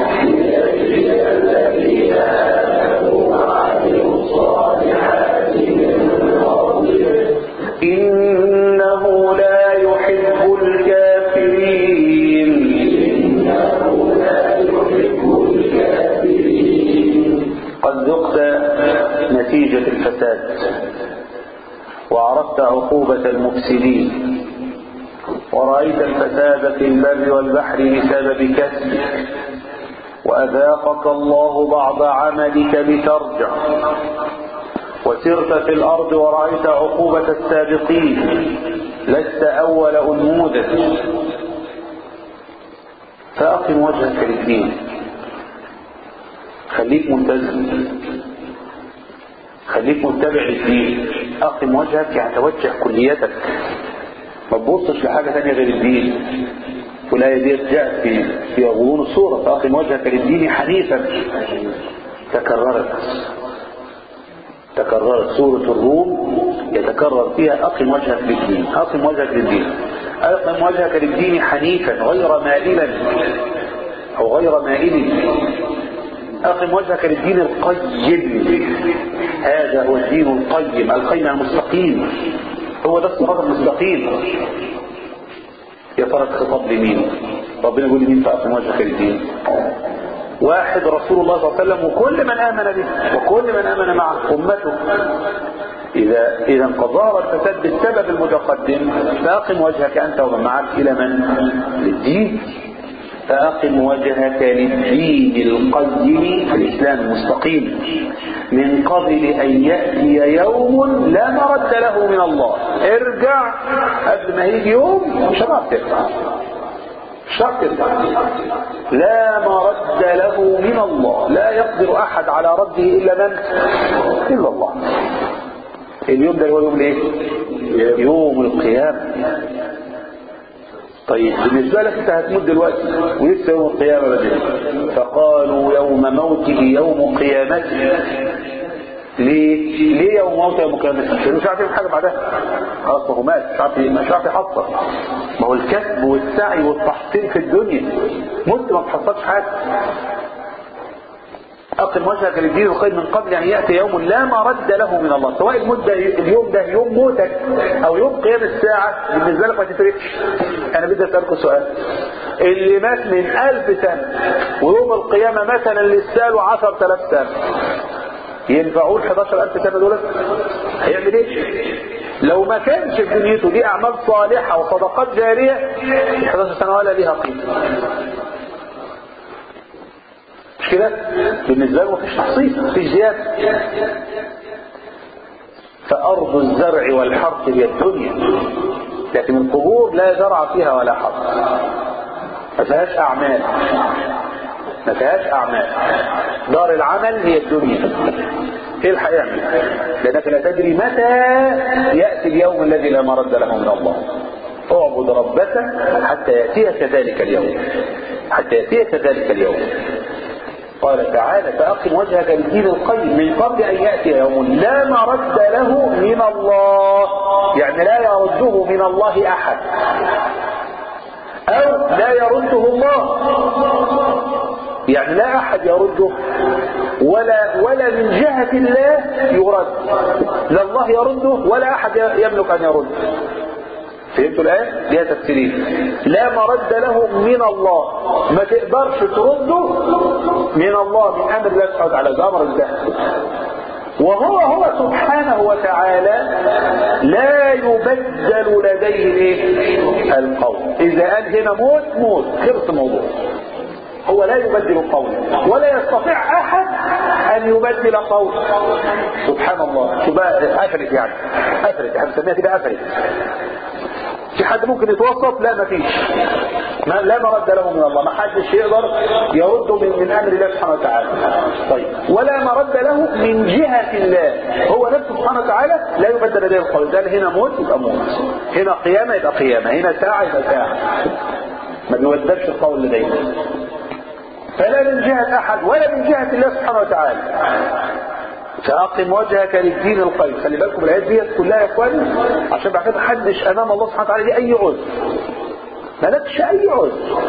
S4: إنه لا يحب الكافرين قد ذقت نتيجة الفساد وعرفت عقوبة المفسدين ورأيت الفساد في البر والبحر بسبب كسبك وأذاقك الله بعض عملك لترجع وسرت في الأرض ورأيت عقوبة السابقين لست أول أنموذج فأقم وجهك للدين خليك ملتزم خليك متبع للدين أقم وجهك يعني توجه كليتك ما تبصش لحاجة ثانية غير الدين والآية دي جاءت في في غضون الصورة فأقم وجهك للدين حنيفا تكررت تكررت سورة الروم يتكرر فيها أقم وجهك للدين أقم وجهك للدين أقم وجهك للدين حنيفا غير مائلا أو غير مائل أقم وجهك للدين القيم هذا هو الدين القيم القيم المستقيم هو ده الصراط المستقيم يا ترى الخطاب لمين ربنا يقول لمين فأقم وجهك للدين واحد رسول الله صلى الله عليه وسلم وكل من آمن به وكل من آمن معه أمته إذا إذا انقضى الفساد بالسبب المتقدم فأقم وجهك أنت ومن معك إلى من؟ للدين فأقم وجهك للدين القيم في الإسلام المستقيم من قبل أن يأتي يوم لا مرد له من الله ارجع قبل ما يجي يوم مش هتعرف ترجع شرط لا مرد له من الله لا يقدر أحد على رده إلا من إلا الله اليوم ده هو يوم الايه يوم القيامة طيب بالنسبة لك انت هتموت دلوقتي ولسه يوم القيامة بدل فقالوا يوم موته يوم قيامته ليه؟ ليه يوم موت يوم قيامته؟ عشان مش عارف يعمل حاجة بعدها خلاص ما هو مات مش عارف مش عارف يحصل ما هو الكسب والسعي والتحصيل في الدنيا مت ما بتحصلش حاجة أقم وجهك للدين الخير من قبل أن يأتي يوم لا مرد له من الله سواء المدة اليوم ده يوم موتك أو يوم قيام الساعة بالنسبة لك ما تفرقش أنا بدي أسألكم سؤال اللي مات من ألف سنة ويوم القيامة مثلا لساله عشر تلاف سنة ينفعوه ال 11000 سنة دول هيعمل ايه لو ما كانش في دنيته دي أعمال صالحة وصدقات جارية ال 11 سنة ولا ليها قيمة مش كده بالنسبة له مفيش تحصيل مفيش زيادة فأرض الزرع والحرث هي الدنيا لكن القبور لا زرع فيها ولا حرث ما فيهاش أعمال ما فيهاش اعمال دار العمل هي الدنيا الحق يعمل لانك لا تدري متى ياتي اليوم الذي لا مرد له من الله اعبد ربك حتى ياتيك ذلك اليوم حتى ياتيك ذلك اليوم قال تعالى فأقم وجهك للدين القيم من قبل أن يأتي يوم لا مرد له من الله يعني لا يرده من الله أحد أو لا يرده الله يعني لا أحد يرده ولا ولا من جهة الله يرد لا الله يرده ولا أحد يملك أن يرده فهمتوا الآية؟ ليها تفسيرين لا مرد له من الله ما تقدرش ترده من الله من أمر الله سبحانه وتعالى ده أمر الله وهو هو سبحانه وتعالى لا يبدل لديه الايه؟ القول إذا قال هنا موت موت خلص الموضوع هو لا يبدل قوله ولا يستطيع أحد أن يبدل قوله سبحان الله شو بقى أفرت يعني أفرت احنا بنسميها كده أفرت في حد ممكن يتوسط لا ما فيش ما لا مرد له من الله ما حدش يقدر يرد من, من امر الله سبحانه وتعالى طيب ولا مرد له من جهة الله هو نفسه سبحانه وتعالى لا يبدل لديه القول قال هنا موت يبقى موت هنا قيامة يبقى قيامة هنا ساعة يبقى ساعة ما بيبدلش القول لديه فلا من جهة احد ولا من جهة الله سبحانه وتعالى فأقم وجهك للدين القيم خلي بالكم الآيات ديت كلها يا اخواني عشان بعد كده محدش أمام الله سبحانه وتعالى ليه أي عذر مالكش أي عذر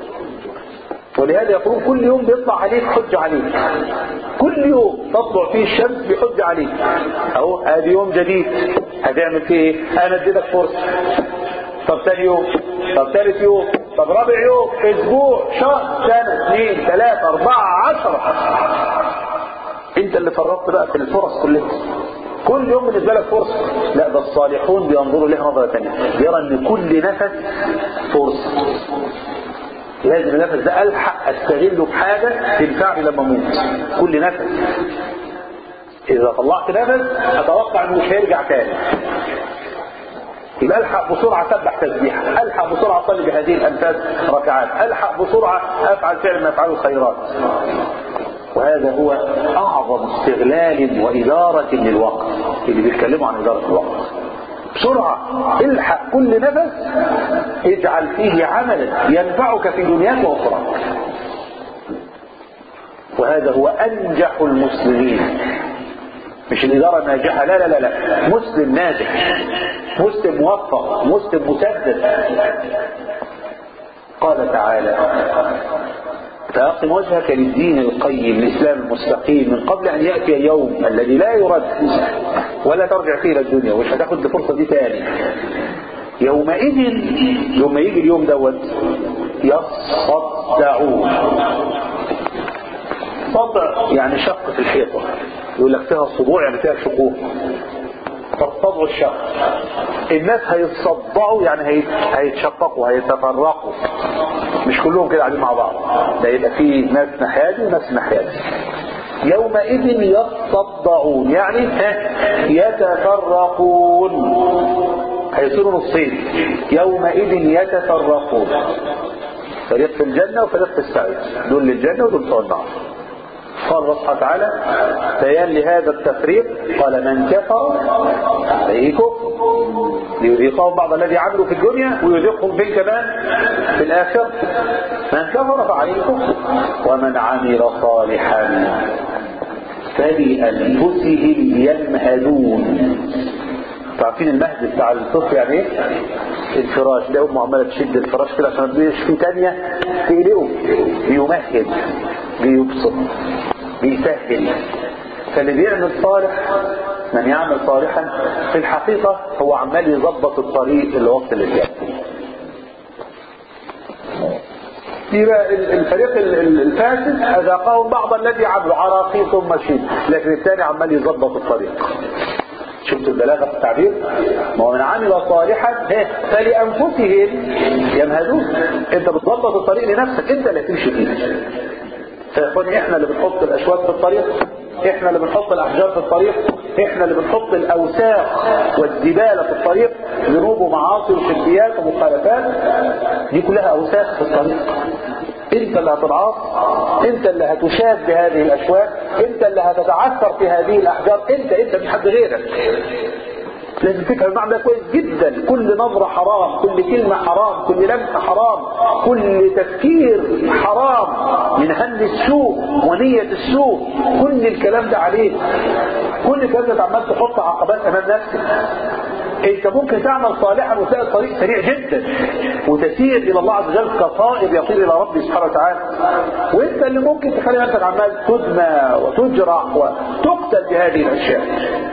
S4: ولهذا يقولون كل يوم بيطلع عليك حج عليك كل يوم تطلع فيه الشمس بحج عليك اهو ادي يوم جديد هتعمل فيه ايه انا اديتك فرصه طب ثاني يوم طب ثالث يوم طب رابع يوم اسبوع شهر سنه اثنين ثلاثه اربعه عشره انت اللي فرطت بقى في الفرص كلها كل يوم بالنسبه لك فرصه لا ده الصالحون بينظروا لها نظره ثانيه يرى ان كل نفس فرصه لازم النفس ده الحق استغله بحاجه تنفعني لما اموت كل نفس اذا طلعت نفس اتوقع انه مش هيرجع تاني يبقى الحق بسرعه سبح تسبيحه الحق بسرعه اصلي بهذه الانفاس ركعات الحق بسرعه افعل فعل من افعال الخيرات وهذا هو اعظم استغلال واداره للوقت اللي بيتكلموا عن اداره الوقت بسرعة الحق كل نفس اجعل فيه عملا ينفعك في دنياك واخراك وهذا هو انجح المسلمين مش الإدارة ناجحة لا لا لا لا مسلم ناجح مسلم موفق مسلم مسدد قال تعالى فأقم وجهك للدين القيم الإسلام المستقيم من قبل أن يأتي يوم الذي لا يرد ولا ترجع فيه إلى الدنيا ومش هتاخد الفرصة دي تاني يومئذ يوم يجي اليوم دوت يصدعون صدع يعني شق في الحيطة يقول لك فيها صدوع يعني فيها شقوق فالصدع الشق الناس هيتصدعوا يعني هي... هيتشققوا هيتفرقوا مش كلهم كده قاعدين مع بعض ده يبقى في ناس ناحية وناس ناحية يومئذ يصدعون يعني يتفرقون هيصيروا نصين يومئذ يتفرقون فريق في الجنة وفريق في السعيد دول للجنة ودول بتوع النار قال الله سبحانه وتعالى بيان لهذا التفريق قال من كفر عليه كفر ليذيقهم بعض الذي عملوا في الدنيا ويذيقهم فين كمان في الآخرة من كفر فعليه كفر ومن عمل صالحا فلأنفسهم يمهدون عارفين المهد بتاع الطفل يعني ايه الفراش ده امه عماله تشد الفراش كده عشان ما تبقاش في ثانيه تقلقه بيمهد بيبسط بيسهل فاللي بيعمل صالح من يعمل صالحا في الحقيقة هو عمال يظبط الطريق الوقت اللي جاي يبقى الفريق الفاسد أذاقهم بعض الذي عملوا عراقي ثم شيء لكن الثاني عمال يظبط الطريق شفت البلاغة في التعبير ما هو من عمل صالحا فلأنفسهم يمهدون انت بتظبط الطريق لنفسك انت اللي تمشي فيه فيقول احنا اللي بنحط الاشواك في الطريق احنا اللي بنحط الاحجار في الطريق احنا اللي بنحط الاوساخ والزبالة في الطريق ذنوب ومعاصي وشركيات ومخالفات دي كلها اوساخ في الطريق انت اللي هترعاه انت اللي هتشاد بهذه الاشواك انت اللي هتتعثر في هذه الاحجار انت انت مش حد غيرك لازم تفهم المعنى ده كويس جدا كل نظرة حرام كل كلمة حرام كل لمسة حرام كل تفكير حرام من هم السوء ونية السوء كل الكلام ده عليك كل الكلام ده عمال تحط عقبات امام نفسك انت ممكن تعمل صالحا وتلاقي الطريق سريع جدا وتسير الى الله عز وجل كطائر يطير الى ربه سبحانه وتعالى وانت اللي ممكن تخلي نفسك عمال تدمى وتجرح وتقتل بهذه الاشياء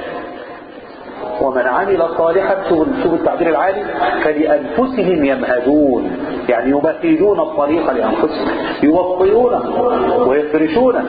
S4: ومن عمل صالحا شوف التعبير العالي فلأنفسهم يمهدون يعني يمهدون الطريق لأنفسهم يوطئونه ويفرشونه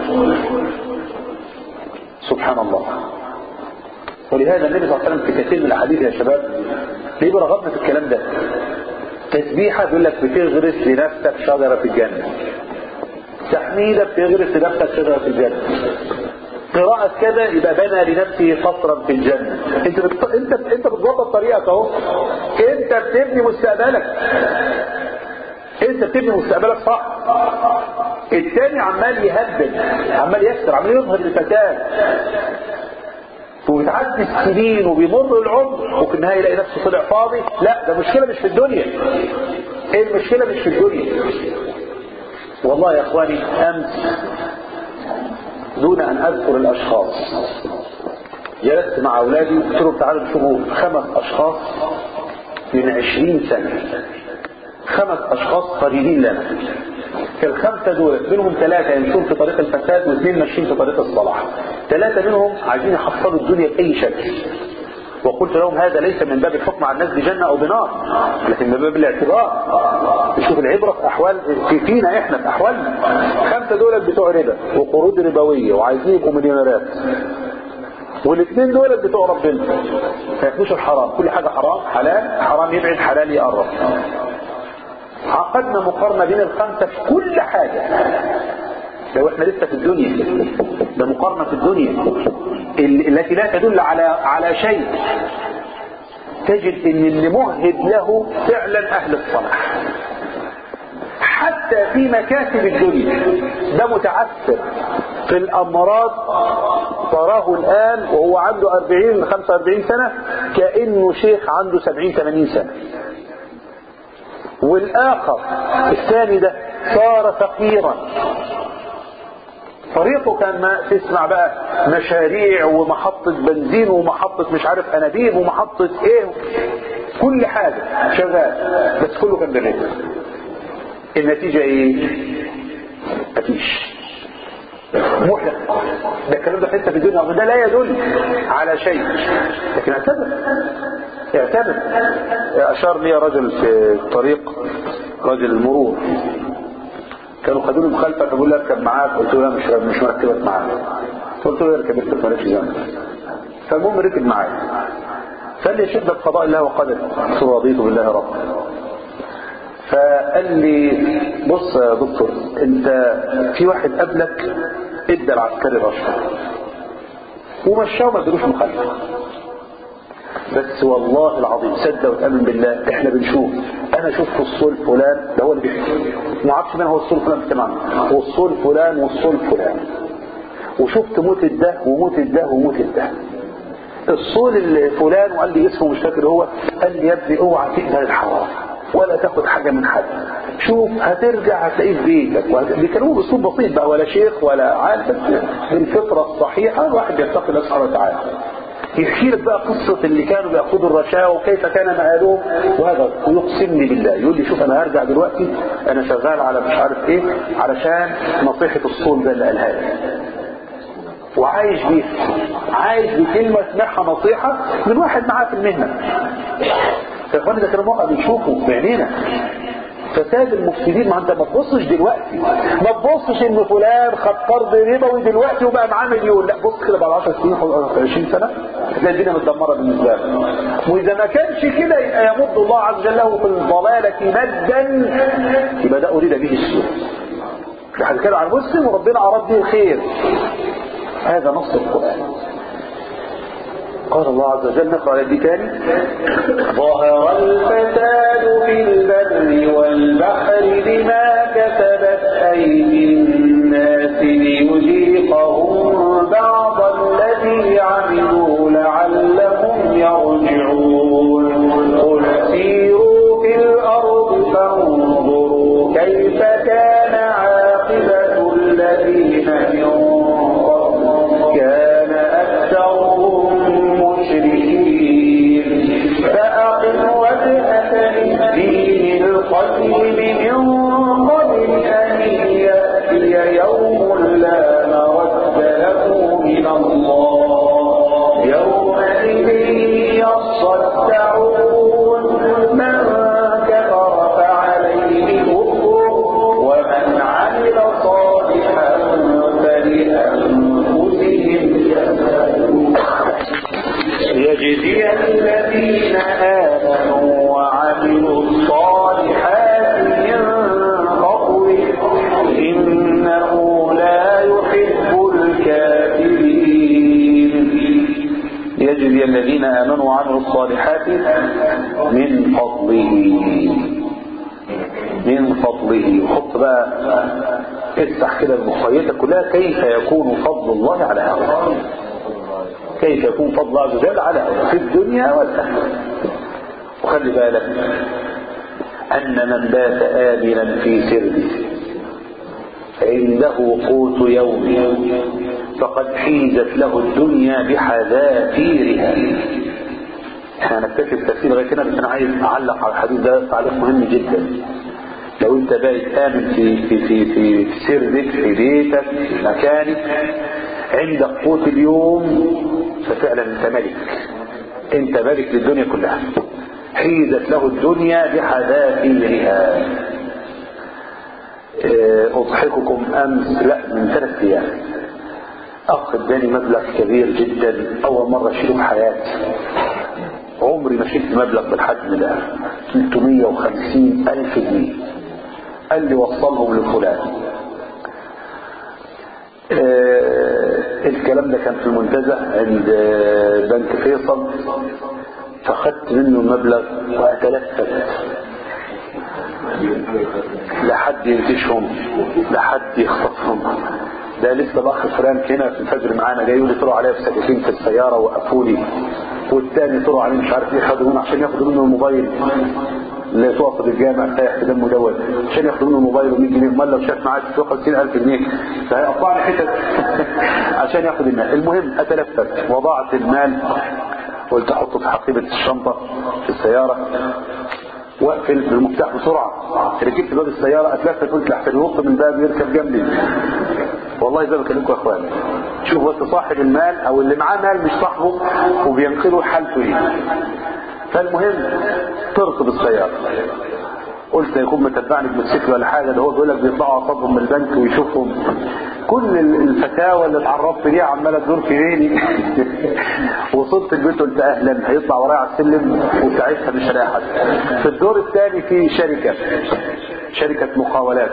S4: سبحان الله ولهذا النبي صلى الله عليه وسلم في كثير من الاحاديث يا شباب ليه برغبنا في الكلام ده تسبيحه بيقول لك بتغرس لنفسك شجره في الجنه تحميده بتغرس لنفسك شجره في الجنه قراءة كذا يبقى بنى لنفسه قصرا في الجنة انت بت... انت انت بتظبط طريقك اهو انت بتبني مستقبلك انت بتبني مستقبلك صح الثاني عمال يهدد عمال يكسر عمال يظهر الفساد وبتعدي السنين وبيمر العمر وفي النهايه يلاقي نفسه طلع فاضي لا ده المشكله مش في الدنيا ايه المشكله مش في الدنيا والله يا اخواني امس دون ان اذكر الاشخاص جلست مع اولادي قلت لهم تعالوا نشوفوا خمس اشخاص من عشرين سنه خمس اشخاص قريبين لنا الخمسة دول منهم ثلاثة يمشون في طريق الفساد واثنين ماشيين في طريق الصلاح ثلاثة منهم عايزين يحصلوا الدنيا بأي شكل وقلت لهم هذا ليس من باب الحكم على الناس بجنة أو بنار لكن من باب الاعتبار نشوف العبرة في أحوال في فينا إحنا في أحوالنا خمسة دول بتوع ربا وقروض ربوية وعايزين يبقوا مليونيرات والاثنين دول بتوع ربنا ما ياخدوش الحرام كل حاجة حرام حلال حرام يبعد حلال يقرب عقدنا مقارنة بين الخمسة في كل حاجة لو احنا لسه في الدنيا ده مقارنة في الدنيا التي لا تدل على على شيء تجد ان اللي مهد له فعلا اهل الصلاح حتى في مكاسب الدنيا ده متعثر في الامراض تراه الان وهو عنده 40 45 سنة كأنه شيخ عنده 70 80 سنة والاخر الثاني ده صار فقيرا طريقه كان ما تسمع بقى مشاريع ومحطة بنزين ومحطة مش عارف انابيب ومحطة ايه كل حاجة شغال بس كله كان بالرجل النتيجة ايه مفيش محرق ده الكلام ده حته في الدنيا وده لا يدل على شيء لكن اعتبر اعتبر اشار لي رجل في الطريق رجل المرور كانوا خدوني مخالفه فبقول لي اركب معاك قلت له لا مش مش مركبك معاك قلت له اركب انت مالكش ذنب فالمهم ركب معايا فقال لي شده قضاء الله وقدره قلت له رضيت بالله ربا فقال لي بص يا دكتور انت في واحد قبلك ادى العسكري رشوه ومشاه وما ادالوش مخالفه بس والله العظيم صدق وتامن بالله احنا بنشوف انا شفت الصول فلان ده هو اللي بيحكي ما اعرفش مين هو الصول فلان بتمام والصول فلان والصول فلان وشفت موت ده وموت ده وموت ده الصول الفلان وقال لي اسمه مش فاكر هو قال لي يا ابني اوعى تقبل الحرام ولا تاخد حاجة من حد شوف هترجع هتلاقيه في بيتك بيكلموه باسلوب بسيط بقى ولا شيخ ولا عالم بس بالفطرة الصحيحة الواحد يتقي الله سبحانه وتعالى يحكي لك بقى قصة اللي كانوا بيأخذوا الرشاوى وكيف كان مآلهم وهذا ويقسمني بالله يقول لي شوف انا هرجع دلوقتي انا شغال على مش عارف ايه علشان نصيحة الصول ده اللي قالها لي وعايش بيه عايش بكلمة اسمعها نصيحة من واحد معاه في المهنة يا اخواني ده كلام واقع بنشوفه بعينينا فساد المفسدين ما انت ما تبصش دلوقتي ما تبصش ان فلان خد قرض ربوي دلوقتي وبقى معاه مليون لا بص كده بعد 10 سنين 20 سنه هتلاقي الدنيا متدمره بالنسبه له واذا ما كانش كده يبقى يمد الله عز وجل له في الضلاله مدا يبقى ده اريد به السوء احنا كده على المسلم وربنا اراد به الخير هذا نص القران قال الله عز وجل نقرأ دي تاني ظهر الفساد في البر والبحر بما كسبت أيدي الناس ليذيقهم بعض الذي عملوا لعلهم يرجعون قل سيروا في الأرض فانظروا كيف كان عاقبة الذين من قبل كان أكثرهم مشركين فأقم وجهك للدين القيم من قبل أن يأتي يوم لا مرد له من الله يومئذ يصدعون من كفر فعليه كفره ومن عمل صالحا فلأنفسهم يجزي الذين آمنوا وعملوا الصالحات من فضله إنه لا يحب الكافرين يجزي الذين آمنوا وعملوا الصالحات من فضله من فضله وحط بقى افتح كده المخيطة كلها كيف يكون فضل الله على هؤلاء كيف يكون فضل الله عز وجل على هؤلاء في الدنيا والآخرة وخلي بالك أن من بات آمنا في سره عنده قوت يوم فقد حيزت له الدنيا بحذافيرها احنا هنكتفي التفسير لغايه هنا بس انا عايز اعلق على الحديث ده تعليق مهم جدا لو انت بايت امن في في في في سرك في بيتك في مكانك عندك قوت اليوم ففعلا انت ملك انت ملك للدنيا كلها حيزت له الدنيا بحذافيرها اضحككم امس لا من ثلاث ايام اخ اداني مبلغ كبير جدا اول مره اشيله في حياتي عمري ما شلت مبلغ بالحجم ده 350 الف جنيه قال لي وصلهم لفلان آه الكلام ده كان في المنتزه عند بنك فيصل فخدت منه المبلغ واتلفت لحد ينتشهم لحد يخطفهم ده لسه الاخ فرانك هنا في الفجر معانا جاي يقول لي طلعوا عليا بسكاكين في السياره وقفوا لي والتاني طلعوا عليه مش عارف ايه خدوا منه عشان ياخدوا منه الموبايل اللي توقف الجامع تحت دمه دوت عشان ياخدوا منه الموبايل و100 جنيه امال لو شاف معاه 50000 جنيه فهيقطعني حتت عشان ياخد المال المهم اتلفت وضعت المال قلت احطه في حقيبه الشنطه في السياره واقفل بالمفتاح بسرعه ركبت باب السياره اتلفت قلت لحسن ينط من باب يركب جنبي والله زي ما بكلمكم يا اخوان شوف بس صاحب المال او اللي معاه مال مش صاحبه وبينقله حالته ايه فالمهم تركب السياره قلت يكون متبعني بموتوسيكل ولا حاجه ده هو بيقول لك بيطلعوا اصابهم من البنك ويشوفهم كل الفتاوى اللي اتعرفت ليها عماله تدور في عيني وصلت البيت قلت اهلا هيطلع ورايا على السلم وساعتها مش هلاقي حد في الدور الثاني في شركه شركه مقاولات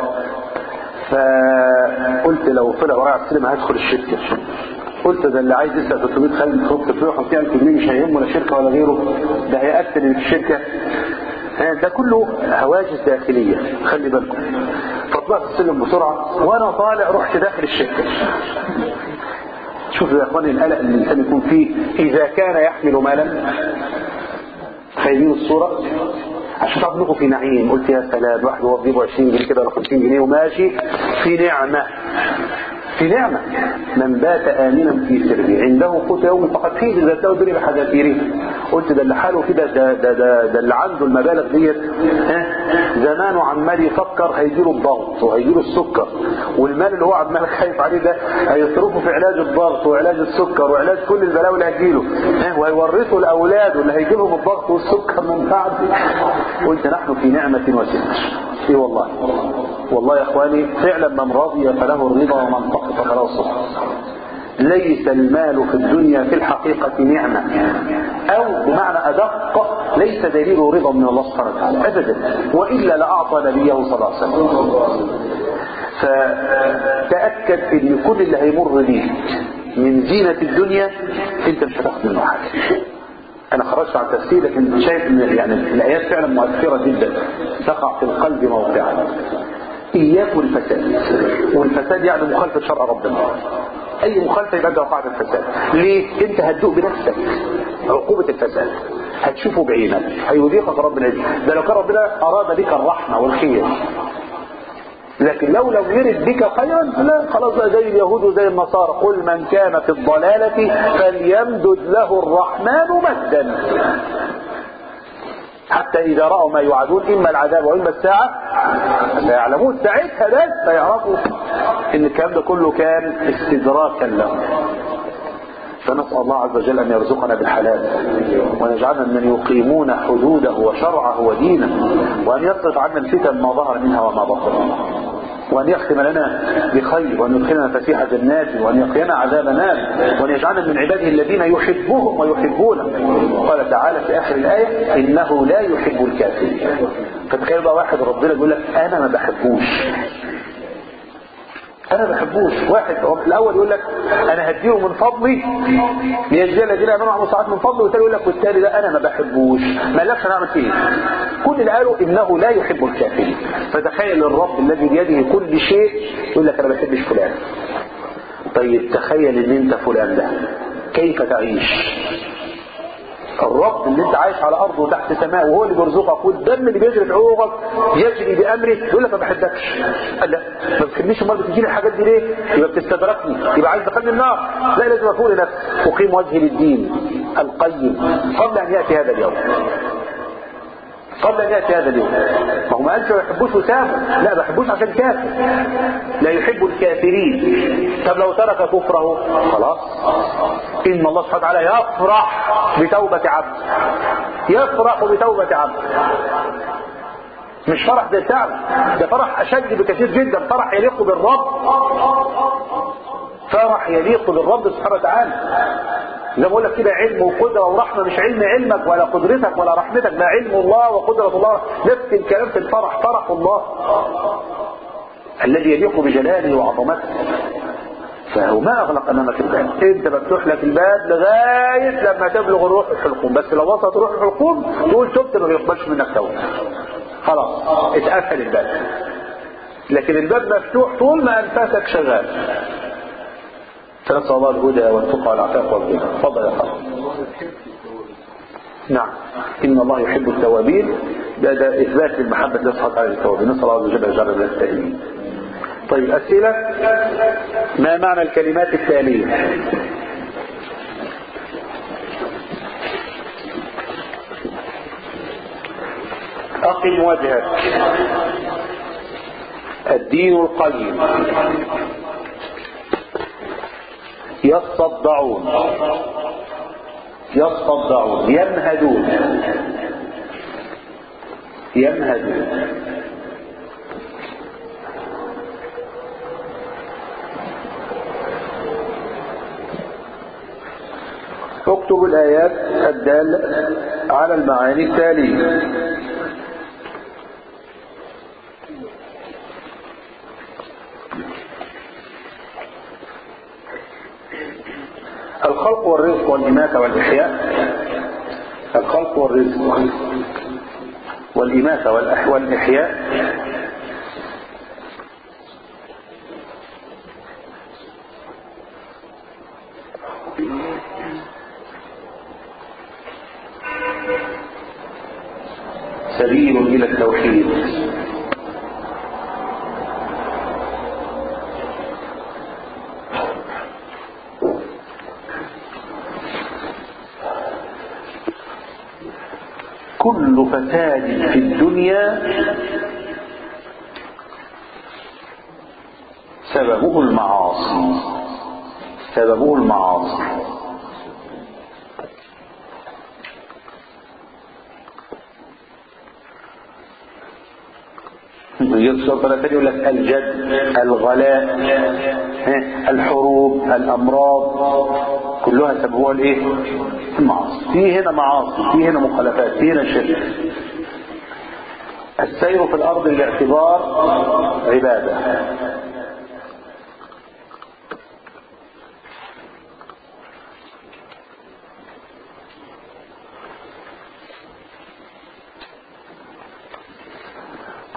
S4: فقلت لو طلع ورايا على السلم هدخل الشركه قلت ده اللي عايز يسال 300 خالد خط فيه 50000 جنيه مش هيهمه لا شركه ولا غيره ده هيقتل اللي في الشركه ده كله هواجس داخلية خلي بالكم فطلعت السلم بسرعة وانا طالع رحت داخل الشركة شوفوا يا اخواني القلق اللي الانسان يكون فيه اذا كان يحمل مالا خايلين الصورة عشان تعرفوا انكم في نعيم قلت يا سلام واحد هو بيجيبه 20 جنيه كده ولا 50 جنيه وماشي في نعمة في نعمة من بات آمنا في سره عنده قوت يوم فقد فيه ذات له الدنيا بحذافيره قلت ده اللي حاله كده ده, ده, ده, ده اللي عنده المبالغ ديت ها زمانه عمال يفكر هيجيله الضغط وهيجيله السكر والمال اللي هو عمال خايف عليه ده هيصرفه في علاج الضغط وعلاج السكر وعلاج كل البلاوي اللي هتجيله ها وهيورثه لاولاده اللي هيجي لهم الضغط والسكر من بعد قلت نحن في نعمة وستر اي والله والله يا اخواني فعلا من رضي فله الرضا ومن سقط فله السخط ليس المال في الدنيا في الحقيقة نعمة او بمعنى ادق ليس دليل رضا من الله سبحانه وتعالى ابدا والا لاعطى نبيه صلى الله عليه وسلم فتأكد ان كل اللي هيمر بيك من زينة الدنيا انت مش هتاخد منه حاجة انا خرجت عن تفسير لكن شايف ان يعني الايات فعلا مؤثره جدا تقع في القلب موقعا إياك والفساد والفساد يعني مخالفة شرع ربنا أي مخالفة يبقى ده قاعدة الفساد ليه؟ أنت هتدوق بنفسك عقوبة الفساد هتشوفه بعينك هيذيقك رب العزة ده لو كان ربنا أراد بك الرحمة والخير لكن لو لم يرد بك خيرا لا خلاص بقى زي اليهود وزي النصارى قل من كان في الضلالة فليمدد له الرحمن مدا حتى إذا رأوا ما يوعدون إما العذاب وإما الساعة سيعلمون ساعتها بس سيعرفوا إن الكلام ده كله كان استدراكا لهم فنسأل الله عز وجل أن يرزقنا بالحلال ونجعلنا من يقيمون حدوده وشرعه ودينه وأن يصرف عنا الفتن ما ظهر منها وما بطن وأن يختم لنا بخير وأن يدخلنا فسيح جنات وأن يقينا عذاب نار وأن يجعلنا من عباده الذين يحبهم ويحبونه قال تعالى في آخر الآية إنه لا يحب الكافرين فتخيل بقى واحد ربنا يقول لك أنا ما بحبوش انا ما بحبوش واحد الاول يقول لك انا هديه من فضلي ليجزي الذين امنوا وعملوا الصالحات من فضلي والثاني يقول لك والثاني ده انا ما بحبوش ما لكش انا اعمل فيه كل اللي قالوا انه لا يحب الكافرين فتخيل الرب الذي بيده كل شيء يقول لك انا ما بحبش فلان طيب تخيل ان انت فلان ده كيف تعيش الرب اللي انت عايش على ارضه وتحت سماء وهو اللي بيرزقك والدم اللي بيجري في عروقك يجري بامره يقول لك ما بحبكش قال لا ما بتخلينيش امال بتجيلي الحاجات دي ليه؟ يبقى بتستدركني يبقى عايز تدخلني النار لا لازم اقول لنفسي اقيم وجهي للدين القيم قبل ان ياتي هذا اليوم قبل ان ياتي هذا اليوم ما هو ما قالش ما يحبوش وسامه لا ما يحبوش عشان كافر لا يحب الكافرين طب لو ترك كفره خلاص ان الله سبحانه وتعالى يفرح بتوبه عبد يفرح بتوبه عبد مش فرح زي بتاعنا ده فرح اشد بكثير جدا فرح يليق بالرب فرح يليق بالرب سبحانه وتعالى زي ما بقول لك كده علم وقدره ورحمه مش علم علمك ولا قدرتك ولا رحمتك ده علم الله وقدره الله نفس الكلام في الفرح فرح الله الذي يليق بجلاله وعظمته فهو ما اغلق امامك الباب انت مفتوح لك الباب لغايه لما تبلغ الروح الحلقوم بس لو وصلت روح الحلقوم تقول تبت ما بيقبلش منك توبه خلاص اتقفل الباب لكن الباب مفتوح طول ما انفاسك شغال فنسأل الله الهدى والتقى والعفاف والغنى تفضل يا خالد نعم إن الله يحب التوابين ده, ده إثبات للمحبة لصحة على التوابين نسأل الله عز وجل يجعل من التائبين طيب أسئلة ما معنى الكلمات التالية أقم وجهك الدين القيم يصدعون يصدعون يمهدون يمهدون اكتب الآيات الدالة على المعاني التالية الخلق والرزق والإماتة والإحياء الخلق والرزق والإماتة والإحياء سبيل إلى التوحيد كل فساد في الدنيا سببه المعاصي سببه المعاصي يقصد يقول لك الجد الغلاء الحروب الامراض كلها سببها الايه المعاصي في هنا معاصي في هنا مخالفات في هنا شرك السير في الارض للاعتبار عباده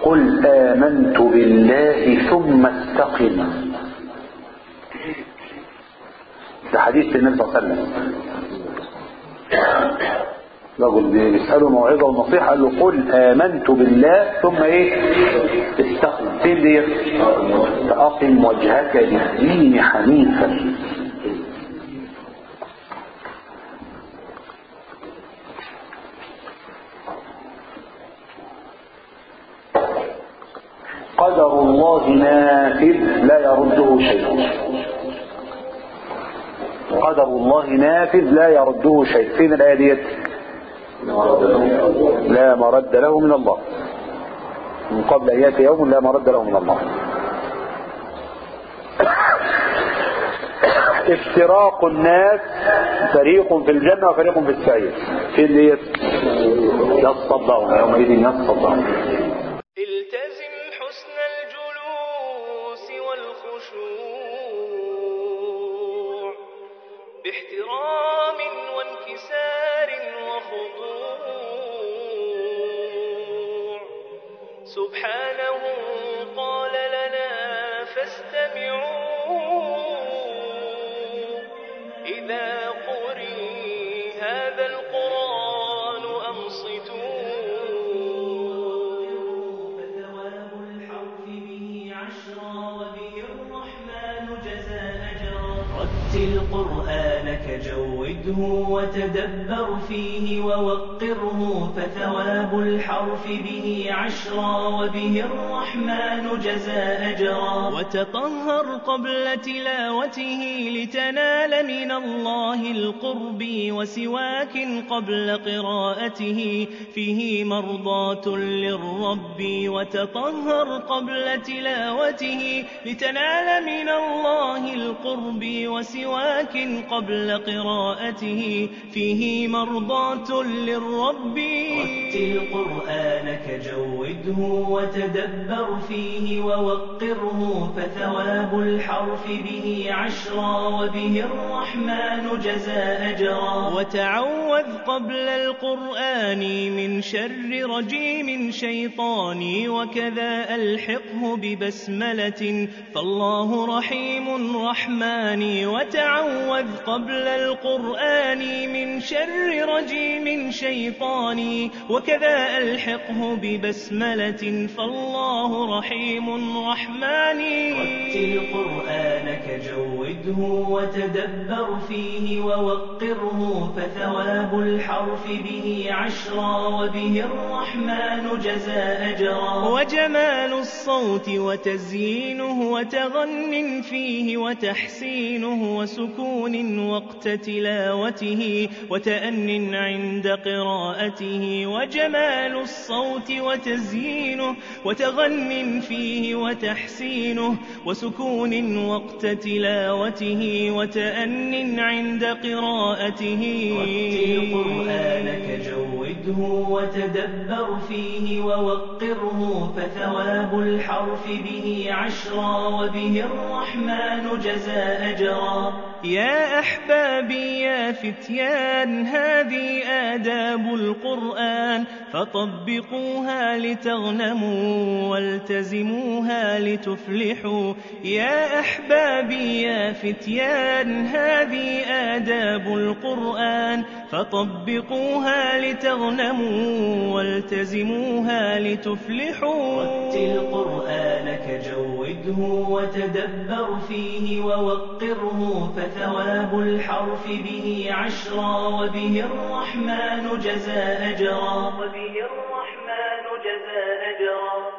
S4: قل آمنت بالله ثم استقم ده حديث النبي صلى الله عليه وسلم رجل بيسأله موعظة ونصيحة قال له قل آمنت بالله ثم ايه استقم فين دي فأقم وجهك للدين حنيفا قدر الله نافذ لا يرده شيء قدر الله نافذ لا يرده شيء فين الآية ديت لا مرد له من الله من قبل أن يأتي يوم لا مرد له من الله افتراق الناس فريق في الجنة وفريق في السعير فين ديت يصدعون يومئذ يصدعون
S5: التزم حسن الجلوس والخشوع باحترام وانكسار وخضوع سبحانه قال لنا فاستمعوا إذا قرئ هذا القرآن أنصتوا
S6: فثواب الحرف به عشرا وبه الرحمن جزى أجرا رتل قرآنك جوده وتدبر فيه ووقره فثواب الحرف به عشرا وبه الرحمن جزى أجرا
S5: وتطهر قبل تلاوته لتنال من الله القرب وسواك قبل قراءته فيه مرضاة للرب وتطهر قبل تلاوته لتنال من الله القرب وسواك قبل قراءته فيه مرضاة للرب
S6: رتل قرآنك جوده وتدبر فيه ووقره فثواب الحرف به عشرا وبه الرحمن جزى أجرا
S5: وتعوذ قبل القرآن من شر رجيم شيطاني وكذا ألحقه ببسملة فالله رحيم رحمن وتعوذ قبل القرآن من شر رجيم شيطاني وكذا ألحقه ببسملة فالله رحيم رحمن
S6: رتل قرآنك جوده وتدبر فيه ووقره فثواب الحرف به عشرا وبه الرحمن جزى أجرا
S5: وجمال الصوت وتزيينه وتغن فيه وتحسينه وسكون وقت تلاوته وتأن عند قراءته وجمال الصوت وتزيينه وتغن فيه وتحسينه وسكون وقت تلاوته وتأن عند قراءته
S6: رتل قرآنك جوده وتدبر فيه ووقره فثواب الحرف به عشرا وبه الرحمن جزى أجرا
S5: يا أحبابي يا فتيان هذه آداب القرآن فطبقوها لتغنموا والتزموها لتفلحوا يا أحبابي يا فتيان هذه آداب القرآن فطبقوها لتغنموا والتزموها لتفلحوا
S6: رتل قرآنك جوده وتدبر فيه ووقره فثواب الحرف به عشرا وبه الرحمن جزى أجرا وبه الرحمن جزى أجرا